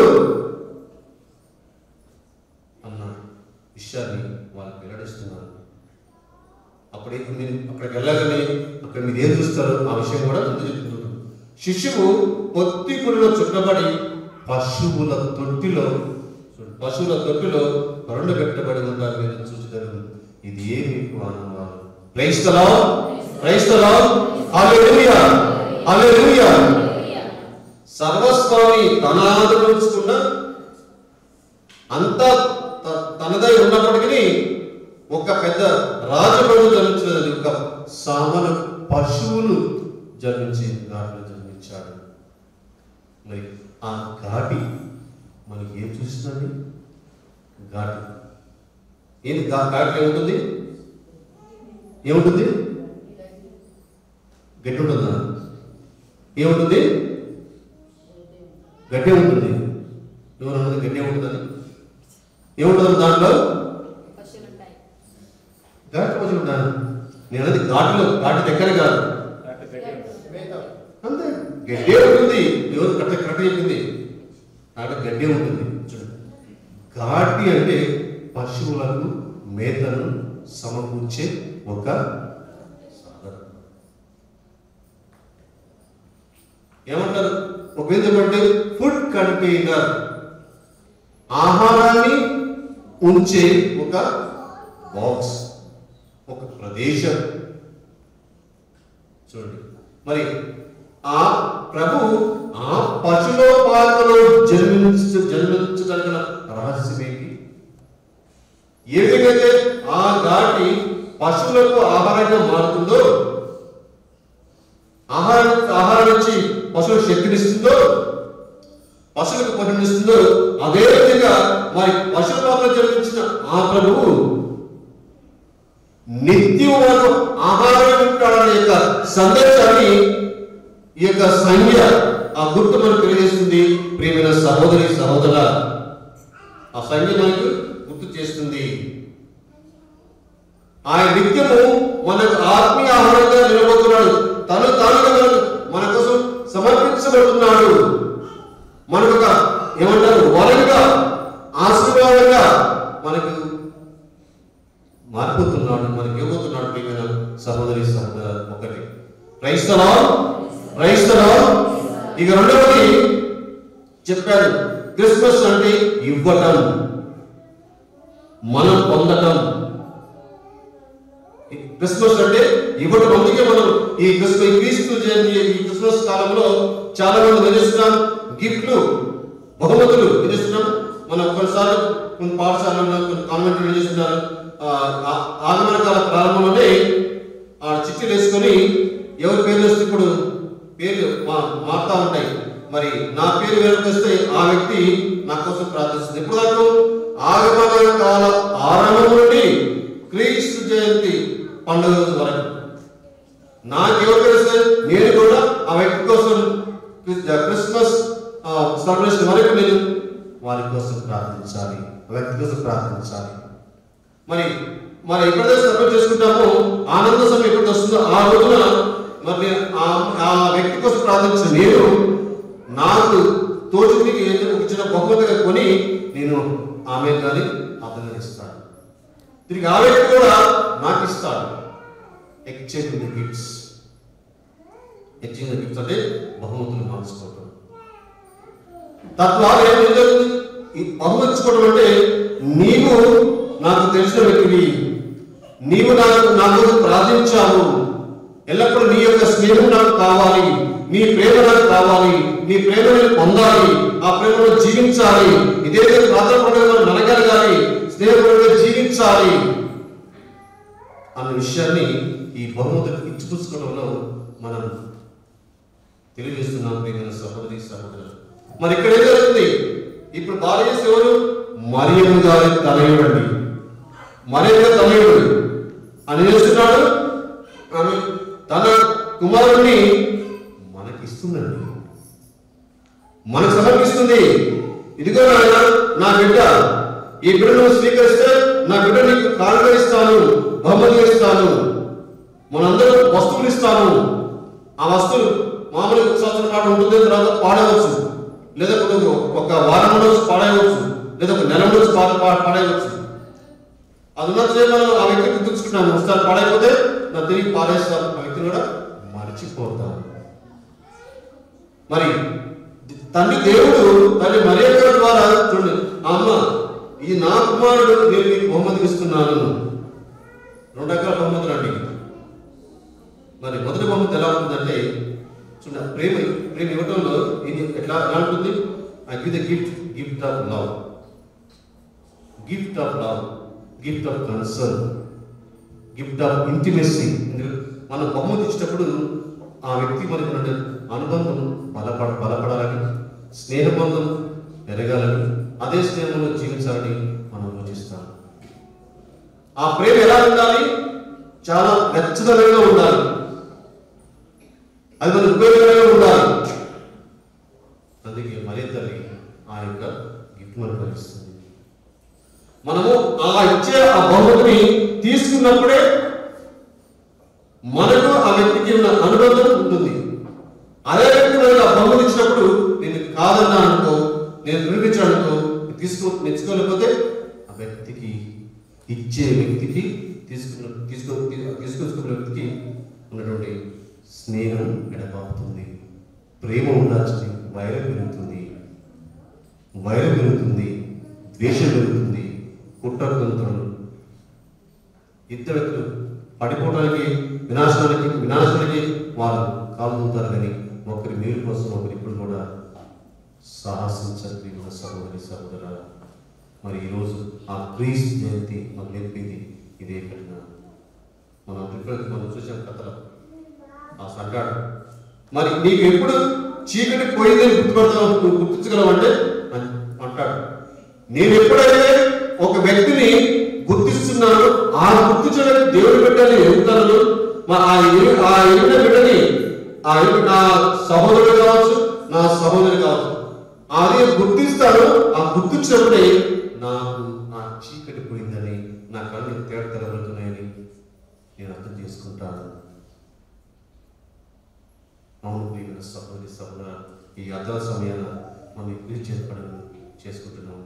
అన్న విషయాన్ని వాళ్ళకి వెల్లడిస్తున్నారు అప్పుడే మీరు అక్కడికి వెళ్ళగానే అక్కడ మీరు ఏం చూస్తారో ఆ విషయం కూడా ముందు చెప్తున్నారు శిశువు పొత్తి గుడిలో చుట్టబడి పశువుల తొట్టిలో చూడండి, పశువుల తొట్టిలో రెండు పెట్టబడి ఉంటారు మీరు చూస్తారు ఇది ఏ మీకు ఆనందం క్రైస్తలా క్రైస్తలా హల్లెలూయా హల్లెలూయా సర్వస్వామి తన ఆదరించుకున్న అంతా త- తనదై ఉన్నప్పటికీ ఒక పెద్ద రాజబడు జన్మించినది ఒక సామాన్య పశువులు జన్మించి ఘాటిలో జన్మించాడు మరి ఆ ఘాటి మనకి ఏం చూస్తుందండి ఘాటి ఏంది ఘా- ఘాటిలో ఏముంటుంది ఏముంటుంది గడ్డి ఉంటుందా ఏముంటుంది గడ్డి ఉంటుంది ఎవరు అన్నది గడ్డి ఉంటుందని ఏముంటుంది దాంట్లో ఘాటి పశువులు ఉంటాను నేను అనేది ఘాటులో ఘాటి దగ్గర కాదు అంతే గడ్డే ఉంటుంది ఎవరు కరెక్ట్ కరెక్ట్ చెప్పింది అక్కడ గడ్డే ఉంటుంది చూడండి ఘాటి అంటే పశువులకు మేతను సమకూర్చే ఒక సాధనం ఏమంటారు ఒక ఏంటంటే ఫుడ్ కంటైనర్ ఆహారాన్ని ఉంచే ఒక బాక్స్ ఒక ప్రదేశం చూడండి మరి ఆ ప్రభు ఆ పశులో పాత్రలో జన్మించ జన్మించగలిగిన రహస్యం ఏంటి ఏ విధంగా అయితే ఆ ఘాటి పశువులకు ఆహారంగా మారుతుందో ఆహారం ఆహారం నుంచి పశువులకు శక్తినిస్తుందో పశువులకు పోషణిస్తుందో అదే విధంగా మరి పశువుల పాత్ర జన్మించిన ఆ ప్రభువు నిత్యం మనకు ఆహారం ఉంటాడనే యొక్క సందేశాన్ని ఈ యొక్క సంఖ్య ఆ గుర్తు మనకు తెలియజేస్తుంది ప్రియమైన సహోదరి సహోదర ఆ సంఖ్య మనకు గుర్తు చేస్తుంది ఆయన నిత్యము మనకు ఆత్మీయ ఆహారంగా నిలబోతున్నాడు తను తానుగా మనకు మన కోసం సమర్పించబడుతున్నాడు మనకు ఒక ఏమంటారు వరంగా ఆశీర్వాదంగా మనకు మారిపోతున్నాడు మనకి ఇవ్వబోతున్నాడు ప్రియమైన సహోదరి సహోదర ఒకటి క్రైస్తవం క్రైస్తవం ఇక రెండవది చెప్పారు క్రిస్మస్ అంటే ఇవ్వటం మనం పొందటం ఈ క్రిస్మస్ అంటే ఇవ్వటం అందుకే మనం ఈ క్రిస్మస్ ఈ క్రీస్తు జయంతి ఈ క్రిస్మస్ కాలంలో చాలా మంది నిలుస్తున్నాం గిఫ్ట్లు బహుమతులు నిలుస్తున్నాం మనం కొన్నిసార్లు కొన్ని పాఠశాలలో కొన్ని కాన్వెంట్లు ఏం చేస్తున్నారు ఆ, ఆ- ఆగమన కాల ప్రారంభంలోనే ఆ చిట్టీలు వేసుకొని ఎవరి పేరు వస్తే ఇప్పుడు పేర్లు మా మారుతా ఉంటాయి మరి నా పేరు వెనక్కి వస్తే ఆ వ్యక్తి నా కోసం ప్రార్థిస్తుంది ఎప్పుడు దాకా ఆగమన కాల ఆరంభం నుండి క్రీస్తు జయంతి పండుగ రోజు వరకు నాకెవరు తెలిస్తే నేను కూడా ఆ వ్యక్తి కోసం క్రిస్- క్రిస్మస్ సెలబ్రేషన్ వరకు నేను వారి కోసం ప్రార్థించాలి ఆ వ్యక్తి కోసం ప్రార్థించాలి మరి మరి ఎప్పుడైతే సెలబ్రేట్ చేసుకుంటామో ఆనంద సమయం ఎప్పుడు వస్తుందో ఆ రోజున మరి నేను ఆ- ఆ వ్యక్తి కోసం ప్రార్థించిన నేను నాకు తోచుకుని ఏదో ఒక చిన్న బహుమతిగా కొని నేను ఆమె కానీ అతను ఇస్తాను తిరిగి ఆ వ్యక్తి కూడా నాకు ఇస్తాడు exchange the gifts exchange the gifts అంటే బహుమతులు మార్చుకోవటం తద్వారా ఏం జరుగుతుంది ఈ బహుమతించుకోవడం అంటే నీవు నాకు తెలిసిన వ్యక్తివి నీవు నాకు నా కోసం ప్రార్థించావు ఎల్లప్పుడూ నీ యొక్క స్నేహం నాకు కావాలి నీ ప్రేమ నాకు కావాలి నీ ప్రేమ నేను పొందాలి ఆ ప్రేమలో జీవించాలి ఇదే ప్రార్థన పండుగ నలగలగాలి స్నేహపరంగా జీవించాలి అన్న విషయాన్ని ఈ బహుమతులు ఇచ్చిపుచ్చుకోవడంలో మనం తెలియజేస్తున్నాం ప్రియమైన సహోదరి సహోదరులు మరి ఇక్కడ ఏం జరుగుతుంది ఇప్పుడు భార్య ఎవరు మరియమ్మ గారి తనయుడండి మరియమ్మ తనయుడు అని చేస్తున్నాడు ఆమె తన కుమారుడిని మనకిస్తుందండి మనకు సమర్పిస్తుంది ఇదిగో నాయన నా బిడ్డ ఈ బిడ్డను స్వీకరిస్తే నా బిడ్డ నీకు కానుక ఇస్తాను బహుమతి ఇస్తాను మనందరం వస్తువులు ఇస్తాను ఆ వస్తువులు మామూలుగా ఒక సంవత్సరం పాటు ఉంటుంది తర్వాత పాడవచ్చు లేదా ఒక ఒక వారం రోజు పాడేయవచ్చు లేదా ఒక నెల రోజు పాట పాడేయవచ్చు అది ఉన్న మనం ఆ వ్యక్తి గుర్తుంచుకుంటాను ఒకసారి పాడైపోతే నా తిరిగి పాడేస్తాను ఆ వ్యక్తిని కూడా మర్చిపోతాను మరి తండ్రి దేవుడు తల్లి మరియక్క ద్వారా చూడండి అమ్మ ఈ నా కుమారుడు నేను నీకు బహుమతి ఇస్తున్నాను రెండు రకాల బహుమతులు అండి మరి మొదటి బహుమతి ఎలా ఉంటుందంటే చూడండి ప్రేమ ప్రేమ ఇవ్వటంలో ఇది ఎట్లా ఎలా ఉంటుంది I give the gift gift of love gift of love gift of concern gift of intimacy మనం బహుమతి ఇచ్చినప్పుడు ఆ వ్యక్తి మనకు ఉన్న అనుబంధం బలపడ బలపడాలని స్నేహబంధం పెరగాలని అదే స్నేహంలో జీవించాలని మనం యోచిస్తాం ఆ ప్రేమ ఎలా ఉండాలి చాలా వెచ్చదనంగా ఉండాలి అది మనకు ఉపయోగకరంగా ఉండాలి అందుకే మరీ తల్లి ఆ యొక్క గిఫ్ట్ మనకు లభిస్తుంది మనము ఆ ఇచ్చే ఆ బహుమతిని తీసుకున్నప్పుడే మనకు ఆ వ్యక్తికి ఉన్న అనుబంధం ఉంటుంది అదే వ్యక్తి మనకు ఆ బహుమతి ఇచ్చినప్పుడు నేను కాదన్నా అనుకో నేను వినిపించాను అనుకో తీసుకో నేర్చుకోలేకపోతే ఆ వ్యక్తికి ఇచ్చే వ్యక్తికి తీసుకున్న తీసుకో తీసుకొచ్చుకున్న వ్యక్తికి ఉన్నటువంటి స్నేహం ఎడబాపుతుంది ప్రేమ ఉండాల్సింది వైరం పెరుగుతుంది వైరం పెరుగుతుంది ద్వేషం పెరుగుతుంది కుట్రతంత్రులు ఇద్దరు వ్యక్తులు పడిపోవడానికి వినాశనానికి వినాశనానికి వారు కాలుతుంటారు కానీ ఒకరి మేలు కోసం ఒకరి ఇప్పుడు కూడా సాహసించారు ప్రియమైన సహోదరి సహోదర మరి ఈరోజు ఆ క్రీస్ జయంతి మనం నేర్పింది ఇదే ఘటన మనం ఇప్పుడు మనం చూసాం కథలో ఆ సంగాడు మరి నీకు ఎప్పుడు చీకటి పోయిందని గుర్తుపడతావు గుర్తించగలవంటే అని అంటాడు నేను ఎప్పుడైతే ఒక వ్యక్తిని గుర్తిస్తున్నాను ఆ గుర్తించడం దేవుడి బిడ్డని ఎదుగుతాను మా ఆ ఎరు- ఆ ఎరిగిన బిడ్డని ఆ ఎరు- నా సహోదరుడు కావచ్చు నా సహోదరి కావచ్చు అది గుర్తిస్తాను ఆ గుర్తించినప్పుడే నాకు ఆ చీకటి పోయిందని నా కళ్ళు తేడ తెరబడుతున్నాయని నేను అర్థం చేసుకుంటాను అవును ప్రియమైన సహోదరి సహోదర ఈ అర్ధ సమయాన మనం ఇప్పుడు చేర్పడం చేసుకుంటున్నాం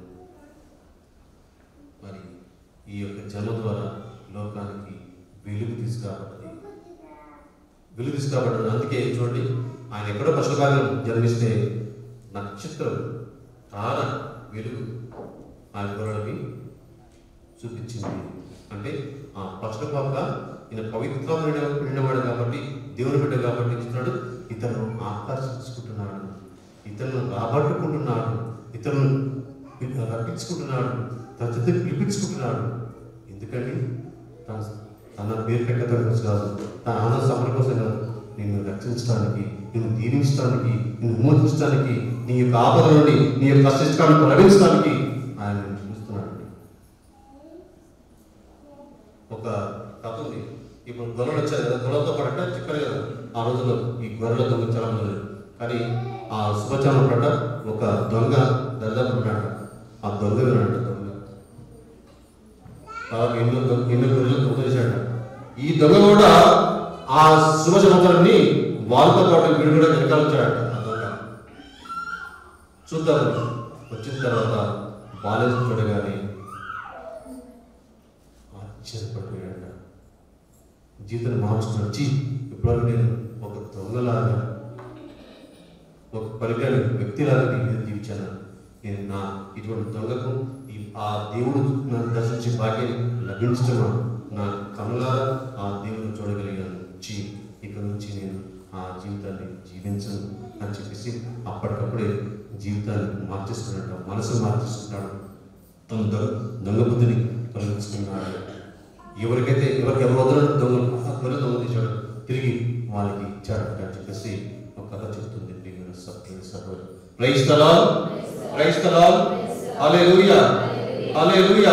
మరి ఈ యొక్క జన్మ ద్వారా లోకానికి వెలుగు తీసుకురాబడ్డది వెలుగు తీసుకురాబడ్డది అందుకే చూడండి ఆయన ఎక్కడో పశుభాగం జన్మిస్తే నక్షత్రం తార వెలుగు ఆ గొర్రెలకి చూపించింది అంటే ఆ పశుపాక ఈయన పవిత్రమైన నిండవాడు కాబట్టి దేవుని బిడ్డ కాబట్టి ఇస్తున్నాడు ఇతను ఆకర్షించుకుంటున్నాడు ఇతను రాబట్టుకుంటున్నాడు ఇతను రప్పించుకుంటున్నాడు తన చెత్త పిలిపించుకుంటున్నాడు ఎందుకండి తన తన పేరు పెట్టడం కోసం కాదు తన ఆనంద సమరం కోసం కాదు నిన్ను రక్షించడానికి నిన్ను దీవించడానికి నిన్ను విమోచించడానికి నీ యొక్క ఆపద నుండి నీ యొక్క కష్టాలను తొలగించడానికి ఆయన నిన్ను చూస్తున్నాడు ఒక కథ ఉంది ఇప్పుడు గొర్రెలు వచ్చాయి కదా గొర్రెలతో పడట చెప్పారు కదా ఆ రోజుల్లో ఈ గొర్రెల దొంగ చాలా మంది కానీ ఆ శుభచారం పడ్డ ఒక దొంగ దరిదాపు ఉన్నాడు ఆ దొంగ విన్నాడు దొంగ తర్వాత ఎన్నో దొంగ ఎన్నో గొర్రెలు దొంగ చేశాడు ఈ దొంగ కూడా ఆ శుభ సమాచారాన్ని వాళ్ళతో పాటు వీడు కూడా వెనకాల వచ్చాడు ఆ దొంగ చూద్దాం వచ్చిన తర్వాత బాలేజ్ చూడగానే ఆ ఆశ్చర్యపడిపోయాడట జీవితాన్ని మార్చుకున్నాడు చీ ఇప్పటివరకు నేను ఒక దొంగలాగా ఒక పరిగాని వ్యక్తిలాగా నీ మీద జీవించాను నేను నా ఇటువంటి దొంగకు ఈ ఆ దేవుడు నన్ను దర్శించే భాగ్యం లభించడం నా కనులారా ఆ దేవుడిని చూడగలిగాను చీ ఇక నుంచి నేను ఆ జీవితాన్ని జీవించను అని చెప్పేసి అప్పటికప్పుడే జీవితాన్ని మార్చేసుకున్నాడు మనసు మార్చేసుకున్నాడు తన దొంగ దొంగ బుద్ధిని తొలగించుకున్నాడు ఎవరికైతే ఎవరికి ఎవరు వదలని దొంగ దొంగ దొంగ తీశాడు తిరిగి వాళ్ళకి ఇచ్చాడు అని చెప్పేసి ఒక కథ చెప్తుంది ప్రియమైన సభ్యులు సభ్యులు ప్రైజ్ తలా ప్రైజ్ తలా హల్లెలూయా హల్లెలూయా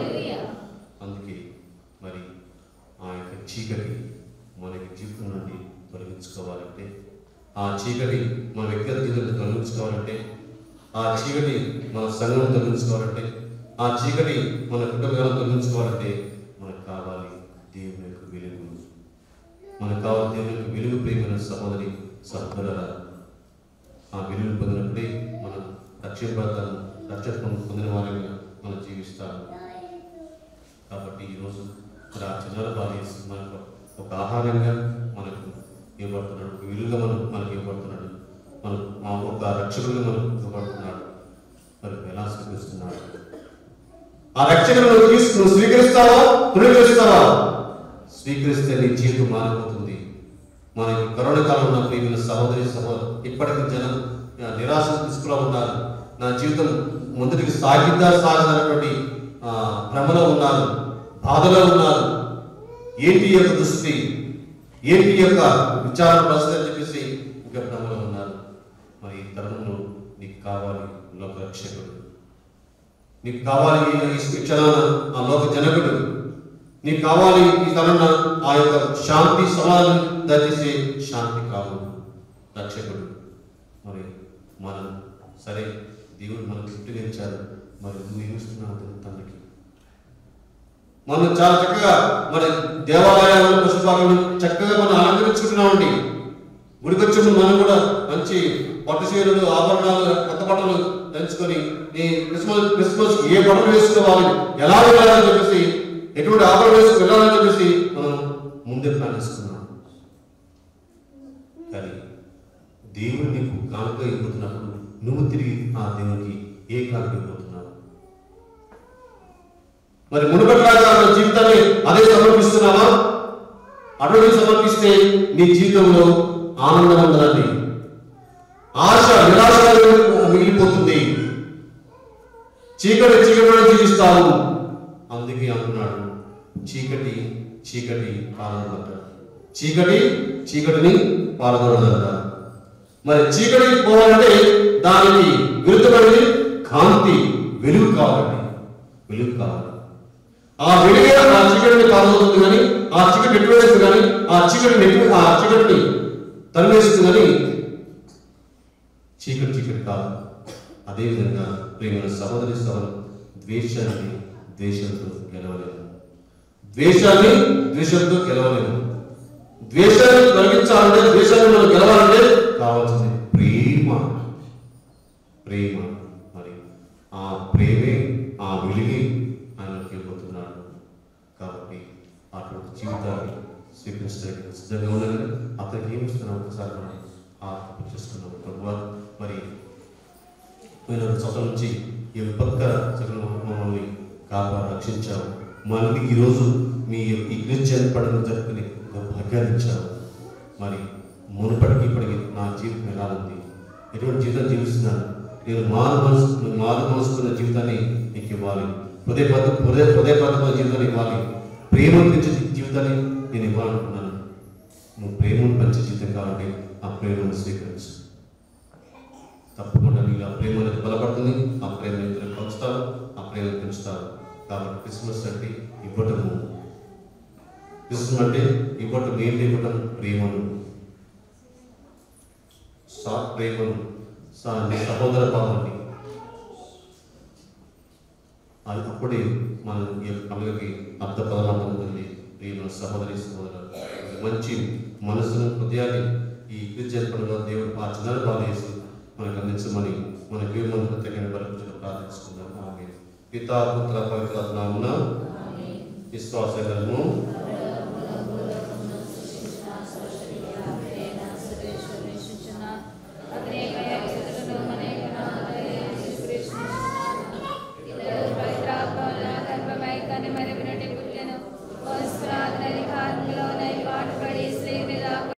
అందుకే మరి ఆ యొక్క చీకటి మనకి జీవితం నుండి తొలగించుకోవాలంటే ఆ చీకటి మన వ్యక్తిగత జీవితాన్ని తొలగించుకోవాలంటే ఆ చీకటి మన సంఘం తొలగించుకోవాలంటే ఆ చీకటి మన కుటుంబాలను తొలగించుకోవాలంటే మనకు కావాలి దేవుని యొక్క వెలుగు మనకు కావాలి దేవుని యొక్క వెలుగు ప్రేమైన సహోదరి సహోదరుల ఆ వెలుగు పొందినప్పుడే మనం రక్షింపడతాము రక్షణ పొందిన వారిగా మనం జీవిస్తాము కాబట్టి ఈరోజు మరి ఆ చిన్న బాల్య మనకు ఒక ఆహారంగా మనకు ఇవ్వబడుతున్నాడు ఒక విలువగా మనం మనకు ఇవ్వబడుతున్నాడు మనం ఆ ఒక రక్షకుడిగా మనకు ఇవ్వబడుతున్నాడు మరి ఎలా స్వీకరిస్తున్నాడు ఆ రక్షకుడు నువ్వు తీసుకు నువ్వు స్వీకరిస్తావా పునరుకరిస్తావా స్వీకరిస్తే నీ జీవితం మారిపోతుంది మన ఈ కరోనా కాలం ఉన్న ప్రియమైన సహోదరి సహోదరు ఇప్పటికీ జనం ఆ, నిరాశ తీసుకులో ఉన్నారు నా జీవితం ముందుకు సాగిద్దా సాగదన్నటువంటి ఆ, భ్రమలో ఉన్నారు బాధలో ఉన్నారు ఏంటి ఈ యొక్క దుస్థితి ఏంటి ఈ యొక్క విచారణ పరిస్థితి అని చెప్పేసి ఇంకా భ్రమలో ఉన్నారు మరి ఈ తరుణంలో నీకు కావాలి లోక రక్షకుడు నీకు కావాలి ఈ క్షణాన ఆ లోక జనకుడు నీకు కావాలి ఈ తరుణ ఆ యొక్క శాంతి సమాధానం దయచేసే శాంతి కావాలి రక్షకుడు మరి మనం సరే దేవుడు మనకు పుట్టినిచ్చారు మరి నువ్వు ఏమిస్తున్నావు తండ్రికి మనం చాలా చక్కగా మన దేవాలయాలను పుష్పాలను చక్కగా మనం అలంకరించుకుంటున్నామండి గుడికి వచ్చే ముందు మనం కూడా మంచి పట్టు చీరలు ఆభరణాలు కొత్త బట్టలు ధరించుకొని ఈ క్రిస్మస్ క్రిస్మస్ ఏ బట్టలు వేసుకోవాలి ఎలా వెళ్ళాలని చెప్పేసి ఎటువంటి ఆభరణం వేసుకు వెళ్ళాలని చెప్పేసి మనం ముందే ప్లాన్ చేసుకున్నాం కానీ దేవుడు నీకు కానుక ఇవ్వబోతున్నప్పుడు నువ్వు తిరిగి ఆ దేవునికి ఏ కానుక ఇవ్వబోతున్నావు మరి మునుపటిలాగా మన జీవితాన్ని అదే సమర్పిస్తున్నావా అటువంటి సమర్పిస్తే నీ జీవితంలో ఆనందం ఉండదండి ఆశ నిరాశ మిగిలిపోతుంది చీకటి చీకటిలో జీవిస్తావు అందుకే అంటున్నాడు చీకటి చీకటి పాలనదంట చీకటి చీకటిని పాలనదంట మరి చీకటి పోవాలంటే దానికి విరుద్ధమైనది కాంతి వెలుగు కావాలండి వెలుగు కావాలి ఆ వెలుగే ఆ చీకటిని పాల్గొతుంది కానీ ఆ చీకటి నెట్టివేస్తుంది కానీ ఆ చీకటి నెట్టి ఆ చీకటిని తరివేస్తుంది కానీ చీకటి చీకటి కాదు అదేవిధంగా ప్రేమ సహోదరి సహోదరు ద్వేషాన్ని ద్వేషంతో గెలవలేము ద్వేషాన్ని ద్వేషంతో గెలవలేము ద్వేషాన్ని తొలగించాలంటే ద్వేషాన్ని మనం గెలవాలంటే కావాల్సింది ప్రేమ ప్రేమ మరి ఆ ప్రేమే ఆ వెలిగి ఆయన వెళ్ళిపోతున్నాడు కాబట్టి అటువంటి జీవితాన్ని స్వీకరించడానికి సిద్ధంగా ఉండాలని అతనికి ఏమి ఇస్తున్నాం ఒకసారి మనం ఆత్మ చేసుకున్నాం ప్రభువా మరి పోయిన రెండు సంవత్సరాల నుంచి ఈ విపత్కర చర్యలు మమ్మల్ని కాపాడు రక్షించావు మనకి ఈరోజు మీ ఈ క్రిస్టియన్ పండుగ జరుపుకుని ఒక భాగ్యాన్ని ఇచ్చావు మరి మునుపటికి ఇప్పటికి నా జీవితం ఎలా ఉంది ఎటువంటి జీవితం జీవిస్తున్నాను నేను మారు మనసు మారు మనసుకున్న జీవితాన్ని నీకు ఇవ్వాలి హృదయ హృదయ హృదయపరమైన జీవితాన్ని ఇవ్వాలి ప్రేమ పెంచే జీవితాన్ని నేను ఇవ్వాలనుకున్నాను నువ్వు ప్రేమను పెంచే జీవితం కాబట్టి ఆ ప్రేమను స్వీకరించు తప్పకుండా నీకు ఆ ప్రేమ అనేది బలపడుతుంది ఆ ప్రేమ ఇద్దరు పంచుతారు ఆ ప్రేమ పెంచుతారు కాబట్టి క్రిస్మస్ అంటే ఇవ్వటము క్రిస్మస్ అంటే ఇవ్వటం ఏంటి ఇవ్వటం ప్రేమను సా ప్రేమను సా సహోదర భావాన్ని అది అప్పుడే మన ఈ యొక్క పండుగకి అర్థ పదనార్థం ఉంటుంది ప్రేమ సహోదరి సహోదరు మంచి మనసును హృదయాన్ని ఈ క్రిస్టియన్ పండుగ దేవుడు ఆ చిన్న బాధ చేసి మనకు అందించమని మన జీవనం ప్రత్యేకంగా బలపరచడం ప్రార్థిస్తున్నాం ఆమె పితా పుత్ర పవిత్ర నామున విశ్వాసగలము